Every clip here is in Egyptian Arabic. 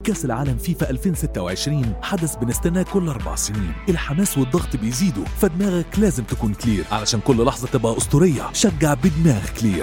كأس العالم فيفا 2026 حدث بنستناه كل أربع سنين الحماس والضغط بيزيدوا فدماغك لازم تكون كلير علشان كل لحظة تبقى أسطورية شجع بدماغ كلير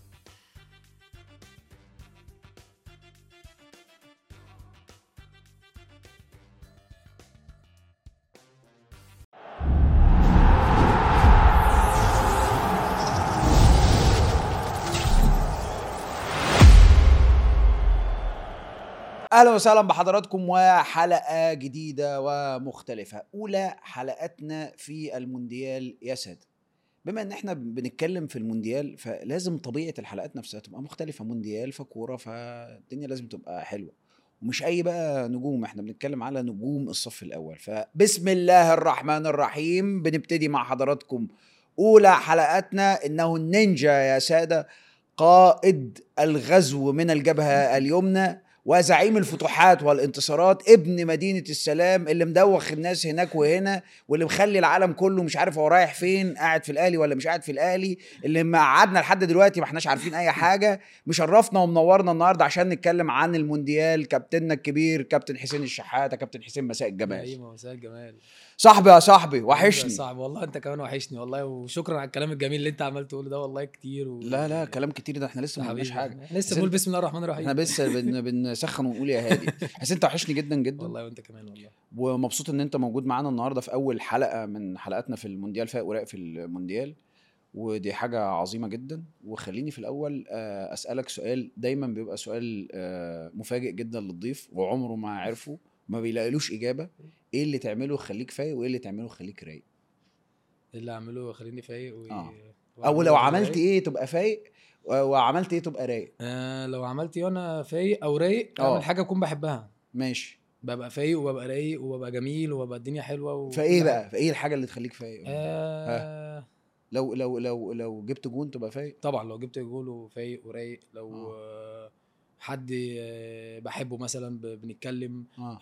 اهلا وسهلا بحضراتكم وحلقه جديده ومختلفه اولى حلقاتنا في المونديال يا ساده بما ان احنا بنتكلم في المونديال فلازم طبيعه الحلقات نفسها تبقى مختلفه مونديال فكوره فالدنيا لازم تبقى حلوه ومش اي بقى نجوم احنا بنتكلم على نجوم الصف الاول فبسم الله الرحمن الرحيم بنبتدي مع حضراتكم اولى حلقاتنا انه النينجا يا ساده قائد الغزو من الجبهه اليمنى وزعيم الفتوحات والانتصارات ابن مدينة السلام اللي مدوخ الناس هناك وهنا واللي مخلي العالم كله مش عارف هو رايح فين قاعد في الاهلي ولا مش قاعد في الاهلي اللي ما قعدنا لحد دلوقتي ما احناش عارفين اي حاجة مشرفنا ومنورنا النهاردة عشان نتكلم عن المونديال كابتننا الكبير كابتن حسين الشحاتة كابتن حسين مساء الجمال ايوه مساء الجمال صاحبي يا صاحبي يا وحشني صاحبي والله انت كمان وحشني والله وشكرا على الكلام الجميل اللي انت عمال تقوله ده والله كتير و... لا لا كلام كتير ده احنا لسه ما قلناش حبيبي حاجة احنا لسه بس بنقول انت- بسم الله الرحمن الرحيم احنا بس بن بنسخن ونقول يا هادي حسين انت وحشني جدا جدا والله وانت كمان والله ومبسوط ان انت موجود معانا النهارده في اول حلقه من حلقاتنا في المونديال فايق وراق في المونديال ودي حاجه عظيمه جدا وخليني في الاول آه، اسالك سؤال دايما بيبقى سؤال آه، مفاجئ جدا للضيف وعمره ما عرفه ما بيلاقيلوش اجابه ايه اللي تعمله يخليك فايق وايه اللي تعمله يخليك رايق إيه اللي اعمله خليني فايق و... آه. او وأعمله لو وأنا عملت رايق. ايه تبقى فايق و- وعملت ايه تبقى رايق آه لو عملت ايه وانا فايق او رايق آه. اعمل حاجه اكون بحبها ماشي ببقى فايق وببقى رايق وببقى جميل وببقى الدنيا حلوه و... فايه بقى فايه الحاجه اللي تخليك فايق آه لو لو لو لو جبت جون تبقى فايق طبعا لو جبت جول وفايق ورايق لو آه. آه. حد آه، بحبه مثلا ب- بنتكلم اه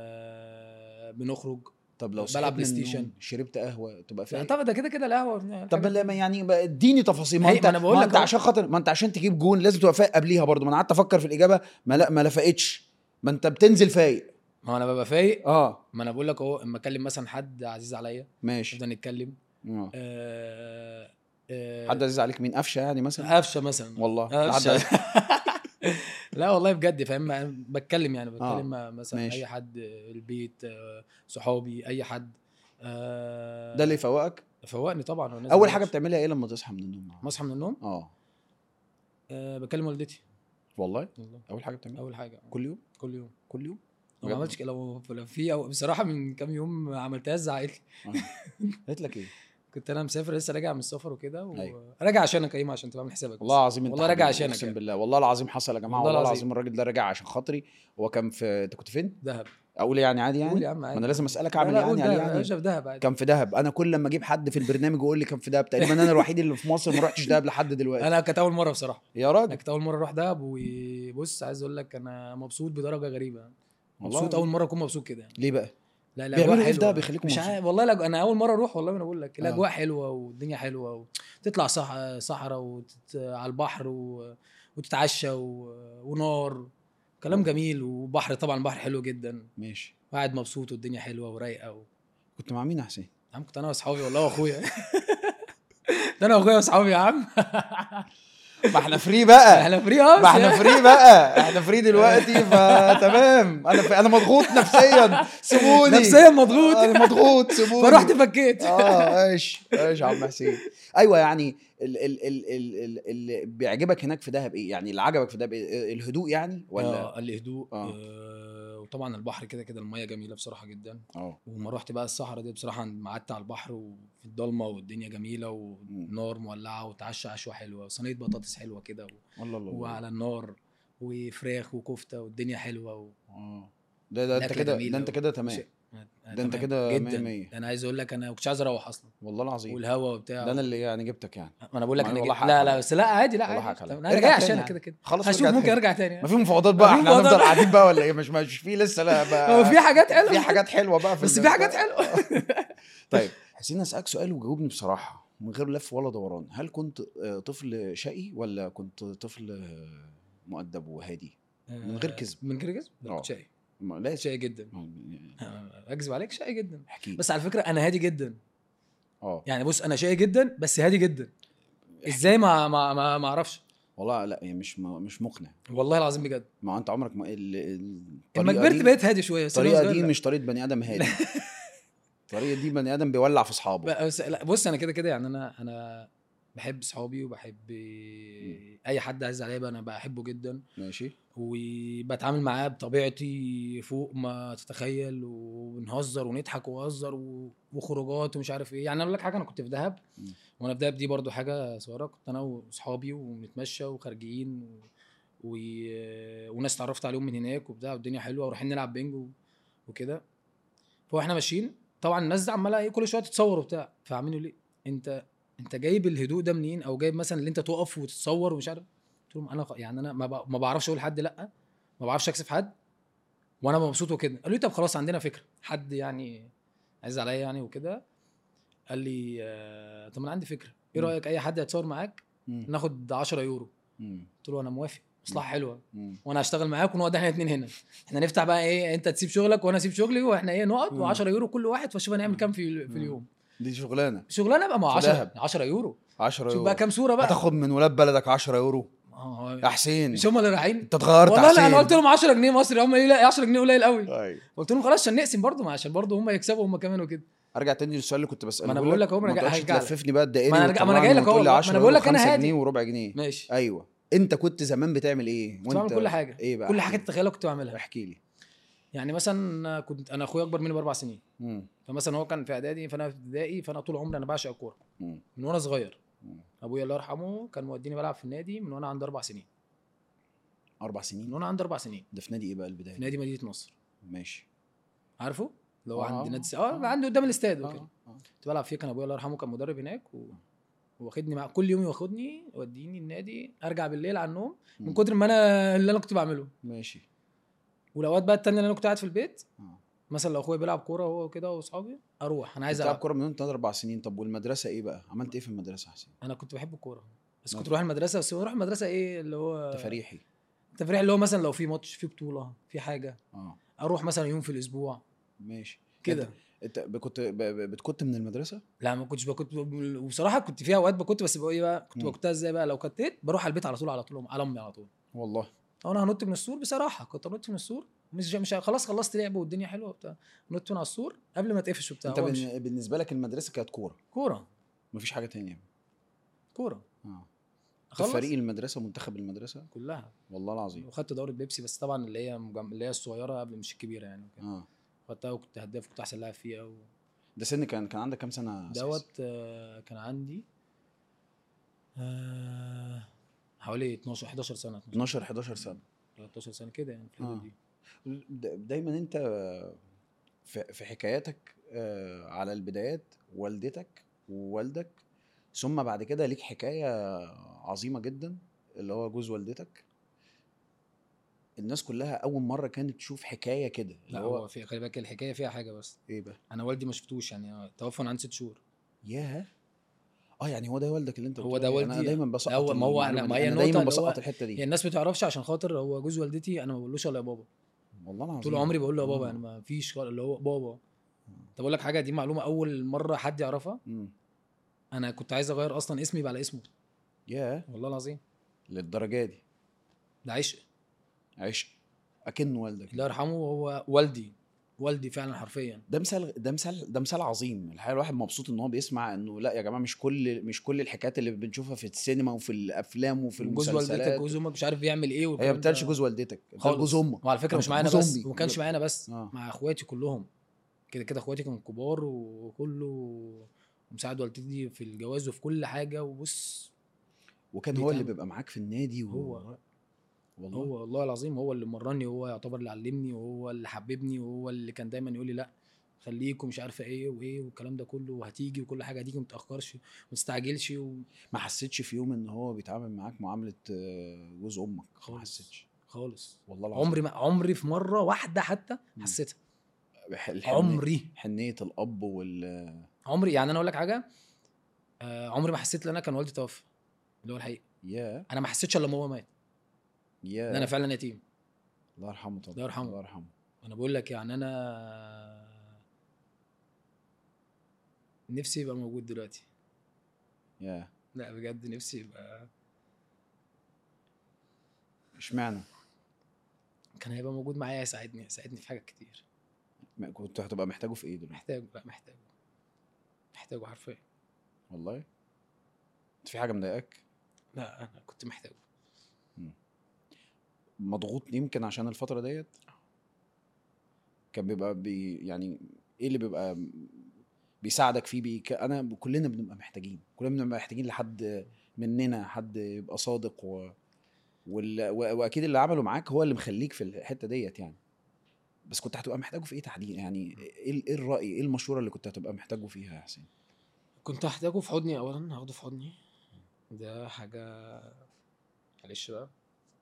آه بنخرج طب لو بلعب صحيت من بلاي النوم، ستيشن. شربت قهوه تبقى فايق طبعا ده كده كده القهوه طب لما يعني بقى اديني تفاصيل ما هي- انت ما أنا بقول ما لك انت أهو. عشان خاطر ما انت عشان تجيب جون لازم تبقى فايق قبليها برضه ما انا قعدت افكر في الاجابه ما لا ما لفقتش ما انت بتنزل فايق ما انا ببقى فايق اه ما انا بقول لك اهو اما اكلم مثلا حد عزيز عليا ماشي نفضل نتكلم آه. آه آه حد عزيز عليك مين قفشه يعني مثلا قفشه مثلا والله قفشه حد- لا والله بجد فاهم أنا بتكلم يعني بتكلم آه. مع مثلا ماشي. اي حد البيت آه، صحابي اي حد آه ده اللي يفوقك فوقني طبعا والناس اول دي حاجه مش- بتعملها ايه لما تصحى من النوم ما اصحى من النوم اه آه بكلم والدتي والله والله اول حاجه بتعملها اول حاجه كل يوم كل يوم كل يوم لو بجد؟ ما عملتش كده لو لو في أو بصراحه من كام يوم ما عملتهاش زعلت آه. قالت لك ايه كنت انا مسافر لسه راجع من السفر وكده أيوة. وراجع عشانك يا كريم عشان تبقى عامل حسابك بس. والله العظيم انت والله راجع حبيبي، عشانك اقسم يعني. بالله والله العظيم حصل يا جماعه والله والله العظيم. العظيم الراجل ده راجع عشان خاطري هو كان في انت كنت فين دهب اقول يعني عادي يعني قول يا عم ما عادي انا لازم اسالك لا، اعمل لا، يعني قول عليه دهب، يعني يا في دهب عادي كان في دهب انا كل لما اجيب حد في البرنامج يقول لي كان في دهب تقريبا انا الوحيد اللي في مصر ما رحتش دهب لحد دلوقتي انا كانت اول مره بصراحه يا انا راجل كانت اول مره اروح دهب وبص عايز اقول لك انا مبسوط بدرجه غريبه والله مبسوط اول مره اكون مبسوط كده يعني. ليه بقى لا بيعملوا الاجواء ايه في حلوه دهب يخليكم مش مبسوطين؟ عارف والله لا انا اول مره اروح والله ما انا بقول لك آه. الاجواء حلوه والدنيا حلوه وتطلع صح صحراء وتت... على البحر و... وتتعشى و... ونار كلام جميل وبحر طبعا بحر حلو جدا ماشي وقاعد مبسوط والدنيا حلوه ورايقه و... كنت مع مين يا حسين يا عم كنت انا واصحابي والله واخويا ده انا واخويا واصحابي يا عم ما احنا فري بقى احنا فري اه ما احنا فري بقى احنا فري دلوقتي فتمام انا ف... انا مضغوط نفسيا سيبوني نفسيا مضغوط انا مضغوط سيبوني فرحت فكيت اه ايش ايش يا عم حسين ايوه يعني ال ال ال ال ال اللي بيعجبك هناك في دهب ايه يعني اللي عجبك في دهب إيه؟ الهدوء يعني ولا آه الهدوء آه. آه وطبعا البحر كده كده الميه جميله بصراحه جدا اه وما رحت بقى الصحراء دي بصراحه لما قعدت على البحر وفي الضلمه والدنيا جميله والنار مولعه وتعشى عشوه حلوه وصينيه بطاطس حلوه كده و... والله الله الله. وعلى النار وفراخ وكفته والدنيا حلوه و... اه ده ده انت الأكلة كده جميلة ده انت و- كده تمام شيء- ده انت تمام كده مية جدا مية. انا عايز اقول لك انا ما كنتش عايز اروح اصلا والله العظيم والهوا وبتاع ده انا اللي يعني جبتك يعني ما انا بقول لك ما انا والله جيت- حقك لا عليا. لا بس لا عادي لا والله عادي حقك عليا. انا ارجع راجع تاني عشانك يعني. كده كده خلاص هشوف ارجع ممكن تاني. ارجع تاني ما في مفاوضات بقى ما في احنا مفاوضات. هنفضل قاعدين بقى ولا ايه مش مش في لسه لا بقى هو في حاجات حلوه في حاجات حلوه بقى في بس ال- في حاجات حلوه طيب حسين اسالك سؤال وجاوبني بصراحه من غير لف ولا دوران هل كنت آه، طفل شقي ولا كنت طفل آه، مؤدب وهادي من غير كذب. من غير كذب لا آه. كنت شقي ما لازم شقي جدا ما- اكذب عليك شقي جدا احكي لي. بس على فكره انا هادي جدا اه يعني بص انا شقي جدا بس هادي جدا ازاي ما ما ما, ما اعرفش والله لا هي مش م- مش مقنع والله العظيم بجد ما هو انت عمرك ما ال- ال- لما الطريقة كبرت دي- بقيت هادي شويه بس أنا الطريقه صغير دي لا. مش طريقه بني ادم هادي الطريقه دي بني ادم بيولع في اصحابه بقى- بس لا بص انا كده كده يعني انا انا بحب صحابي وبحب اي حد عايز عليا بقى انا بحبه جدا ماشي وبتعامل معاه بطبيعتي فوق ما تتخيل ونهزر ونضحك ونهزر و- وخروجات ومش عارف ايه يعني اقول لك حاجه انا كنت في دهب مم. وانا في دهب دي برضو حاجه صغيره كنت انا واصحابي وبنتمشى وخارجين و... و... وناس اتعرفت عليهم من هناك وبتاع والدنيا حلوه ورايحين نلعب بينج و... وكده فاحنا ماشيين طبعا الناس دي عماله ايه كل شويه تتصور وبتاع فعاملين يقولوا لي انت انت جايب الهدوء ده منين او جايب مثلا اللي انت تقف وتتصور ومش عارف قلت لهم انا خ- يعني انا ما, ب... ما بعرفش اقول لحد لا ما بعرفش اكسف حد وانا مبسوط وكده قالوا لي طب خلاص عندنا فكره حد يعني عايز عليا يعني وكده قال لي آه، طب انا عندي فكره ايه مم. رايك اي حد يتصور معاك مم. ناخد 10 يورو مم. قلت له انا موافق مصلحه حلوه مم. وانا هشتغل معاك ونقعد احنا الاثنين هنا احنا نفتح بقى ايه انت تسيب شغلك وانا اسيب شغلي واحنا ايه نقعد مم. و10 يورو كل واحد فشوف هنعمل كام في في مم. اليوم دي شغلانه شغلانه بقى ما في 10 دهب. 10 يورو 10 شوف يورو بقى كام صوره بقى هتاخد من ولاد بلدك 10 يورو آه، يا حسين مش هم اللي رايحين انت اتغيرت والله لا حسين انا قلت لهم 10 جنيه مصري هم قالوا لي لا 10 جنيه قليل قوي طيب قلت لهم خلاص عشان نقسم برضه ما عشان برضه هم يكسبوا هم كمان وكده ارجع تاني للسؤال اللي كنت بساله ما أنا بقول لك أهو، ما أنا ما تقعدش هرجع لك. تلففني بقى الدائري ما أنا رجع- ما أنا جاي لك أهو وتقول لي والله، 10 ما أنا بقول لك أنا 5 هادي. جنيه وربع جنيه ماشي ايوه انت كنت زمان بتعمل ايه كنت بعمل كل حاجه ايه بقى كل حاجه تتخيلها كنت بعملها احكي لي يعني مثلا كنت انا اخويا اكبر مني باربع سنين مم. فمثلا هو كان في اعدادي فانا في ابتدائي فانا طول عمري انا بعشق الكوره مم. من وانا صغير مم. ابويا الله يرحمه كان موديني بلعب في النادي من وانا عندي اربع سنين اربع من سنين وانا عندي اربع سنين ده في نادي ايه بقى البدايه في نادي مدينه نصر ماشي عارفه اللي هو آه. عند نادي س- اه آه. عندي قدام الاستاد وكده آه. آه. كنت بلعب فيه كان ابويا الله يرحمه كان مدرب هناك و... واخدني مع كل يوم ياخدني يوديني النادي ارجع بالليل على النوم من مم. كتر ما انا اللي انا كنت بعمله ماشي والاوقات بقى التانية اللي انا كنت قاعد في البيت آه. مثلا لو اخويا بيلعب كوره هو كده واصحابي اروح انا عايز بتلعب العب كوره من وانت اربع سنين طب والمدرسه ايه بقى عملت ايه في المدرسه يا حسين انا كنت بحب الكوره بس ما- كنت بروح المدرسه بس بروح المدرسه ايه اللي هو تفريحي التفريح اللي هو مثلا لو في ماتش في بطوله في حاجه اه اروح مثلا يوم في الاسبوع ماشي كده انت ب- كنت ب- ب- بتكت من المدرسه لا ما كنتش بكت وبصراحه كنت فيها اوقات بكت بس بقى ايه بقى كنت مم. بكتها ازاي بقى لو كتيت بروح على البيت على طول على طول على امي على طول والله او انا هنط من السور بصراحه كنت انط من السور مش مش خلاص خلصت لعب والدنيا حلوه وبتاع نط من على السور قبل ما تقفش وبتاع انت وأمشي. بن- بالنسبه لك المدرسه كانت كوره كوره مفيش حاجه تانية كوره اه خلص فريق المدرسه منتخب المدرسه كلها والله العظيم وخدت دوره بيبسي بس طبعا اللي هي مجم... اللي هي الصغيره قبل مش الكبيره يعني وكده. اه خدتها وكنت هداف وكنت احسن لاعب فيها و... ده سن كان كان عندك كام سنه أساسي؟ دوت آه، كان عندي آه، حوالي 12 11 سنه 12 11 سنه 13 سنه كده يعني في الحدود آه. دي د- دايما انت في في حكاياتك آه، على البدايات والدتك ووالدك ثم بعد كده ليك حكايه عظيمه جدا اللي هو جوز والدتك الناس كلها اول مره كانت تشوف حكايه كده اللي لا هو هو في خلي بالك الحكايه فيها حاجه بس ايه بقى انا والدي ما شفتوش يعني توفى وانا عندي ست شهور ياه اه يعني هو ده والدك اللي انت هو بتقول ده عليه. انا والدي. دايما بسقط هو- ما هو أنا- المعلومة ما دي. هي انا النقطة دايما اللي بسقط هو- الحته دي يعني الناس ما تعرفش عشان خاطر هو جوز والدتي انا ما بقولوش الا يا بابا والله العظيم طول عمري بقول له يا بابا آه. يعني ما فيش خالص اللي هو بابا طب اقول لك حاجه دي معلومه اول مره حد يعرفها مم. انا كنت عايز اغير اصلا اسمي بقى على اسمه ياه والله العظيم للدرجه دي ده عشق عشق اكن والدك الله يرحمه هو والدي والدي فعلا حرفيا ده مثال ده مثال ده مثال عظيم الحقيقه الواحد مبسوط ان هو بيسمع انه لا يا جماعه مش كل مش كل الحكايات اللي بنشوفها في السينما وفي الافلام وفي جوز والدتك المسلسلات جوز امك مش عارف بيعمل ايه هي والكلام ما بتقالش ده. جوز والدتك ده خالص. جوز امك وعلى فكره مش كان معانا جوز بس أمي. وما كانش معانا بس آه. مع اخواتي كلهم كده كده اخواتي كانوا كبار وكله ومساعد والدتي في الجواز وفي كل حاجه وبص وكان دي هو اللي كان- بيبقى معاك في النادي و... هو- والله هو والله العظيم هو اللي مرني وهو يعتبر اللي علمني وهو اللي حببني وهو اللي كان دايما يقول لي لا خليك ومش عارفه ايه وايه والكلام ده كله وهتيجي وكل حاجه هتيجي ما تاخرش وما تستعجلش و... ما حسيتش في يوم ان هو بيتعامل معاك معامله آه، جوز امك ما خالص. حسيتش خالص والله العظيم عمري ما عمري في مره واحده حتى مم. حسيتها الح- الحنية- عمري حنيه الاب وال عمري يعني انا اقول لك حاجه آه عمري ما حسيت ان انا كان والدي توفى اللي هو الحقيقه يا انا ما حسيتش الا لما هو مات يا ان انا فعلا يتيم الله يرحمه طبعا الله يرحمه. الله يرحمه انا بقول لك يعني انا نفسي يبقى موجود دلوقتي يا لا بجد نفسي يبقى اشمعنى كان هيبقى موجود معايا يساعدني يساعدني في حاجات كتير م- كنت هتبقى محتاجه في ايه دلوقتي محتاجه بقى محتاجه محتاجه حرفيا والله انت في حاجه مضايقاك لا انا كنت محتاجه مضغوط يمكن عشان الفتره ديت كان بيبقى بي يعني ايه اللي بيبقى بيساعدك فيه بي انا كلنا بنبقى محتاجين كلنا بنبقى محتاجين لحد مننا حد يبقى صادق و... وال... و... واكيد اللي عمله معاك هو اللي مخليك في الحته ديت يعني بس كنت هتبقى محتاجه في ايه تحديدا يعني ايه ال- ايه الراي ايه المشوره اللي كنت هتبقى محتاجه فيها يا حسين كنت هحتاجه في حضني اولا هاخده في حضني ده حاجه معلش بقى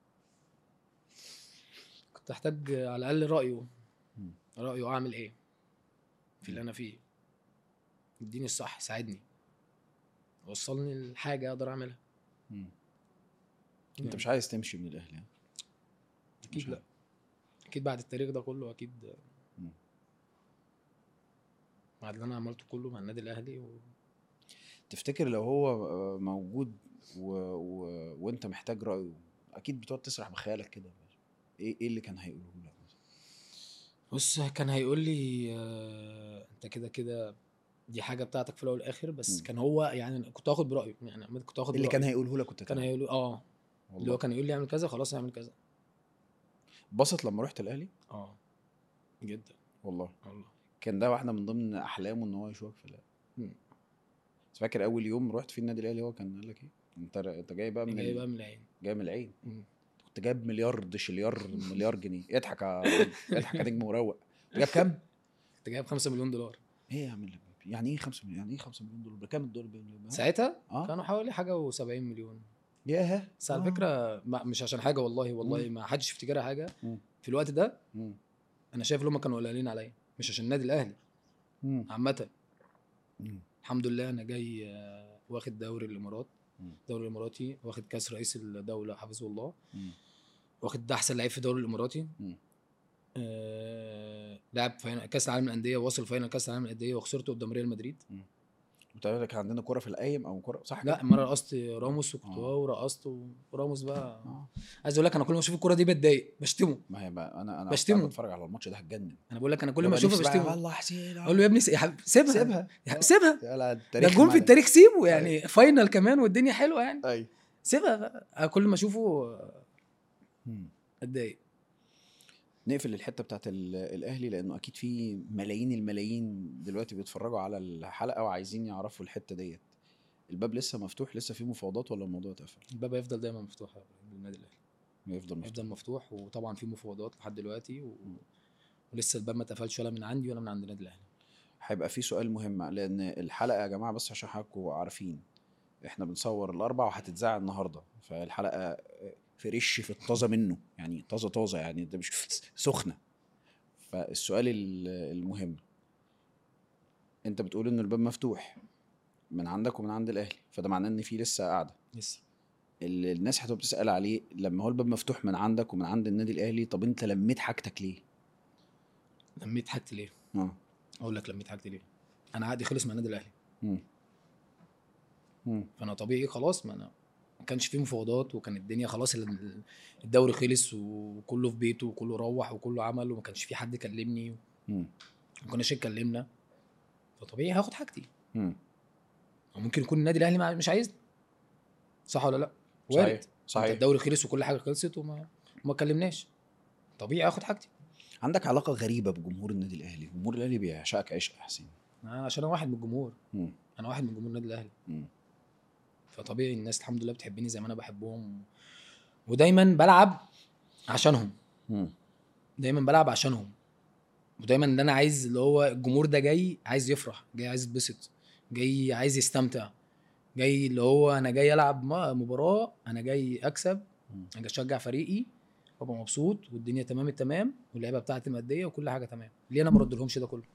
كنت احتاج على الاقل رايه مم. رايه اعمل ايه في اللي انا فيه يديني الصح يساعدني وصلني لحاجه اقدر اعملها مم. انت يعني مش عايز تمشي من الاهلي يعني اكيد مش لا اكيد بعد التاريخ ده كله اكيد مم. بعد اللي انا عملته كله مع النادي الاهلي و... تفتكر لو هو آه، موجود و... و... وانت محتاج رايه اكيد بتقعد تسرح بخيالك كده ايه ايه اللي كان هيقوله لك بص كان هيقول لي آه، انت كده كده دي حاجه بتاعتك في الاول والاخر بس مم. كان هو يعني كنت هاخد برايه يعني عماد كنت هاخد اللي كان برأيه. هيقوله لك كنت كان هتعمله. هيقول اه اللي والله هو كان يقول لي اعمل كذا خلاص اعمل كذا بسط لما رحت الاهلي اه جدا والله والله كان ده واحده من ضمن احلامه ان هو يشوفك في الاهلي مم. بس فاكر اول يوم رحت فيه النادي الاهلي هو كان قال لك ايه انت انت جاي بقى من جاي ال- بقى من العين جاي من العين مم. كنت جايب مليار دشليار مليار جنيه اضحك يا نجم، اضحك يا نجم مروق جايب كام؟ كنت جايب 5 مليون دولار ايه يا عم يعني ايه 5 مليون يعني ايه 5 مليون دولار بكام الدولار بال- ساعتها اه كانوا حوالي حاجه و70 مليون ياه بس على آه. فكره ما مش عشان حاجه والله والله مم. ما حدش يفتكرها حاجه مم. في الوقت ده مم. انا شايف ان هم كانوا قليلين عليا مش عشان النادي الاهلي مم. عامه مم. الحمد لله انا جاي آه، واخد دوري الامارات مم. الدوري الاماراتي واخد كاس رئيس الدوله حفظه الله مم. واخد ده احسن لعيب في الدوري الاماراتي مم. آه لعب فاينل كاس العالم للانديه وصل فاينل كاس العالم للانديه وخسرته قدام ريال مدريد بتقول لك عندنا كرة في القايم او كرة صح لا كده؟ مره رقصت راموس وكنتوا آه. ورقصت وراموس بقى اه عايز اقول لك انا كل ما اشوف الكوره دي بتضايق بشتمه ما هي بقى انا انا بشتمه. قاعد بتفرج على الماتش ده هتجنن انا بقول لك انا كل ما اشوفه بشتمه والله حسين اقول له يا ابني س- يا حبيبي سيبها سيبها يا- سيبها يلا ده التاريخ الجون في معانا. التاريخ سيبه يعني فاينل كمان والدنيا حلوه يعني ايوه سيبها بقى. أنا كل ما اشوفه مم. اتضايق نقفل الحته بتاعت ال- الاهلي لانه اكيد في ملايين الملايين دلوقتي بيتفرجوا على الحلقه وعايزين يعرفوا الحته ديت الباب لسه مفتوح لسه في مفاوضات ولا الموضوع اتقفل الباب هيفضل دايما مفتوح للنادي الاهلي يفضل مفتوح هيفضل مفتوح وطبعا في مفاوضات لحد دلوقتي و... ولسه الباب ما اتقفلش ولا من عندي ولا من عند النادي الاهلي هيبقى في سؤال مهم لان الحلقه يا جماعه بس عشان حضراتكم عارفين احنا بنصور الاربع وهتتذاع النهارده فالحلقه فريش في الطازه منه يعني طازه طازه يعني ده مش سخنه فالسؤال ال- المهم انت بتقول ان الباب مفتوح من عندك ومن عند الاهلي فده معناه ان في لسه قاعده لسه اللي الناس هتبقى بتسال عليه لما هو الباب مفتوح من عندك ومن عند النادي الاهلي طب انت لميت حاجتك ليه؟ لميت حاجتي ليه؟ اه اقول لك لميت حاجتي ليه؟ انا عقدي خلص مع النادي الاهلي مم. مم. فانا طبيعي خلاص ما انا ما كانش فيه مفاوضات وكان الدنيا خلاص ال- الدوري خلص وكله في بيته وكله روح وكله عمل وما كانش في حد كلمني مم. وما كناش اتكلمنا فطبيعي هاخد حاجتي مم. أو ممكن يكون النادي الاهلي مع- مش عايزني صح ولا لا؟ صحيح وارد انت صحيح الدوري خلص وكل حاجه خلصت وما ما كلمناش طبيعي اخد حاجتي عندك علاقه غريبه بجمهور النادي الاهلي جمهور الاهلي بيعشقك عشق يا حسين أنا عشان انا واحد من الجمهور مم. انا واحد من جمهور النادي الاهلي مم. فطبيعي الناس الحمد لله بتحبني زي ما انا بحبهم ودايما بلعب عشانهم مم. دايما بلعب عشانهم ودايما اللي انا عايز اللي هو الجمهور ده جاي عايز يفرح جاي عايز يتبسط جاي عايز يستمتع جاي اللي هو انا جاي العب م- مباراه انا جاي اكسب مم. انا جاي اشجع فريقي وابقى مبسوط والدنيا تمام التمام واللعيبه بتاعتي ماديه وكل حاجه تمام ليه انا ما ردلهمش ده كله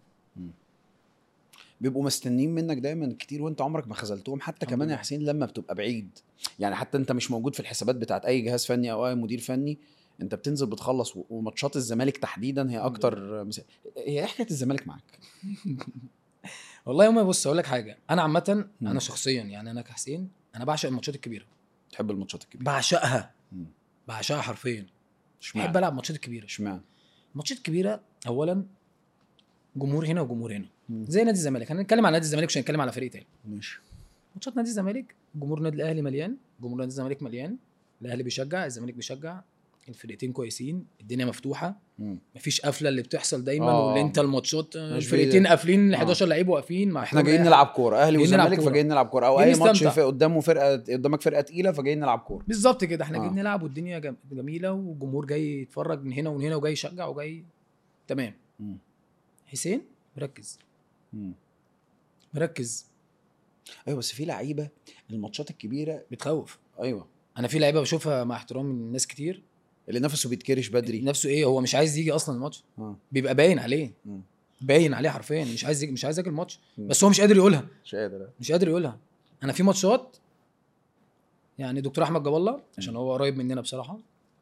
بيبقوا مستنيين منك دايما كتير وانت عمرك ما خذلتهم حتى الحمد كمان يا لله. حسين لما بتبقى بعيد يعني حتى انت مش موجود في الحسابات بتاعت اي جهاز فني او اي مدير فني انت بتنزل بتخلص و- وماتشات الزمالك تحديدا هي اكتر مس... هي ايه حكايه الزمالك معاك؟ والله يوم بص اقول لك حاجه انا عامه مم. انا شخصيا يعني انا كحسين انا بعشق الماتشات الكبيره تحب الماتشات الكبيره بعشقها مم. بعشقها حرفيا اشمعنى؟ بحب العب الماتشات الكبيره اشمعنى؟ الماتشات الكبيره اولا جمهور هنا وجمهور هنا مم. زي نادي الزمالك هنتكلم على نادي الزمالك مش هنتكلم على فريق تاني ماشي ماتشات نادي الزمالك جمهور نادي الاهلي مليان جمهور نادي الزمالك مليان الاهلي بيشجع الزمالك بيشجع الفرقتين كويسين الدنيا مفتوحه مم. مفيش قفله اللي بتحصل دايما آه. واللي انت الماتشات آه، مش الفرقتين في- قافلين ال آه. 11 لعيب واقفين مع احنا احترام جايين لأي نلعب كوره اهلي جايين نلعب وزمالك كورة. فجايين نلعب كوره او جايين اي ماتش نستمتع. في قدامه فرقه قدامك فرقه تقيله فجايين نلعب كوره بالظبط كده احنا آه. جايين نلعب والدنيا جم- جميله والجمهور جاي يتفرج من هنا ومن هنا وجاي يشجع وجاي تمام مم. حسين مركز مم. مركز ايوه بس في لعيبه الماتشات الكبيره بتخوف ايوه انا في لعيبه بشوفها مع احترامي للناس كتير اللي نفسه بيتكرش بدري نفسه ايه هو مش عايز يجي اصلا الماتش اه بيبقى باين عليه مم. باين عليه حرفيا مش عايز يجي مش عايز يجي الماتش مم. بس هو مش قادر يقولها مش قادر مش قادر يقولها انا في ماتشات يعني دكتور احمد جاب الله عشان هو قريب مننا بصراحه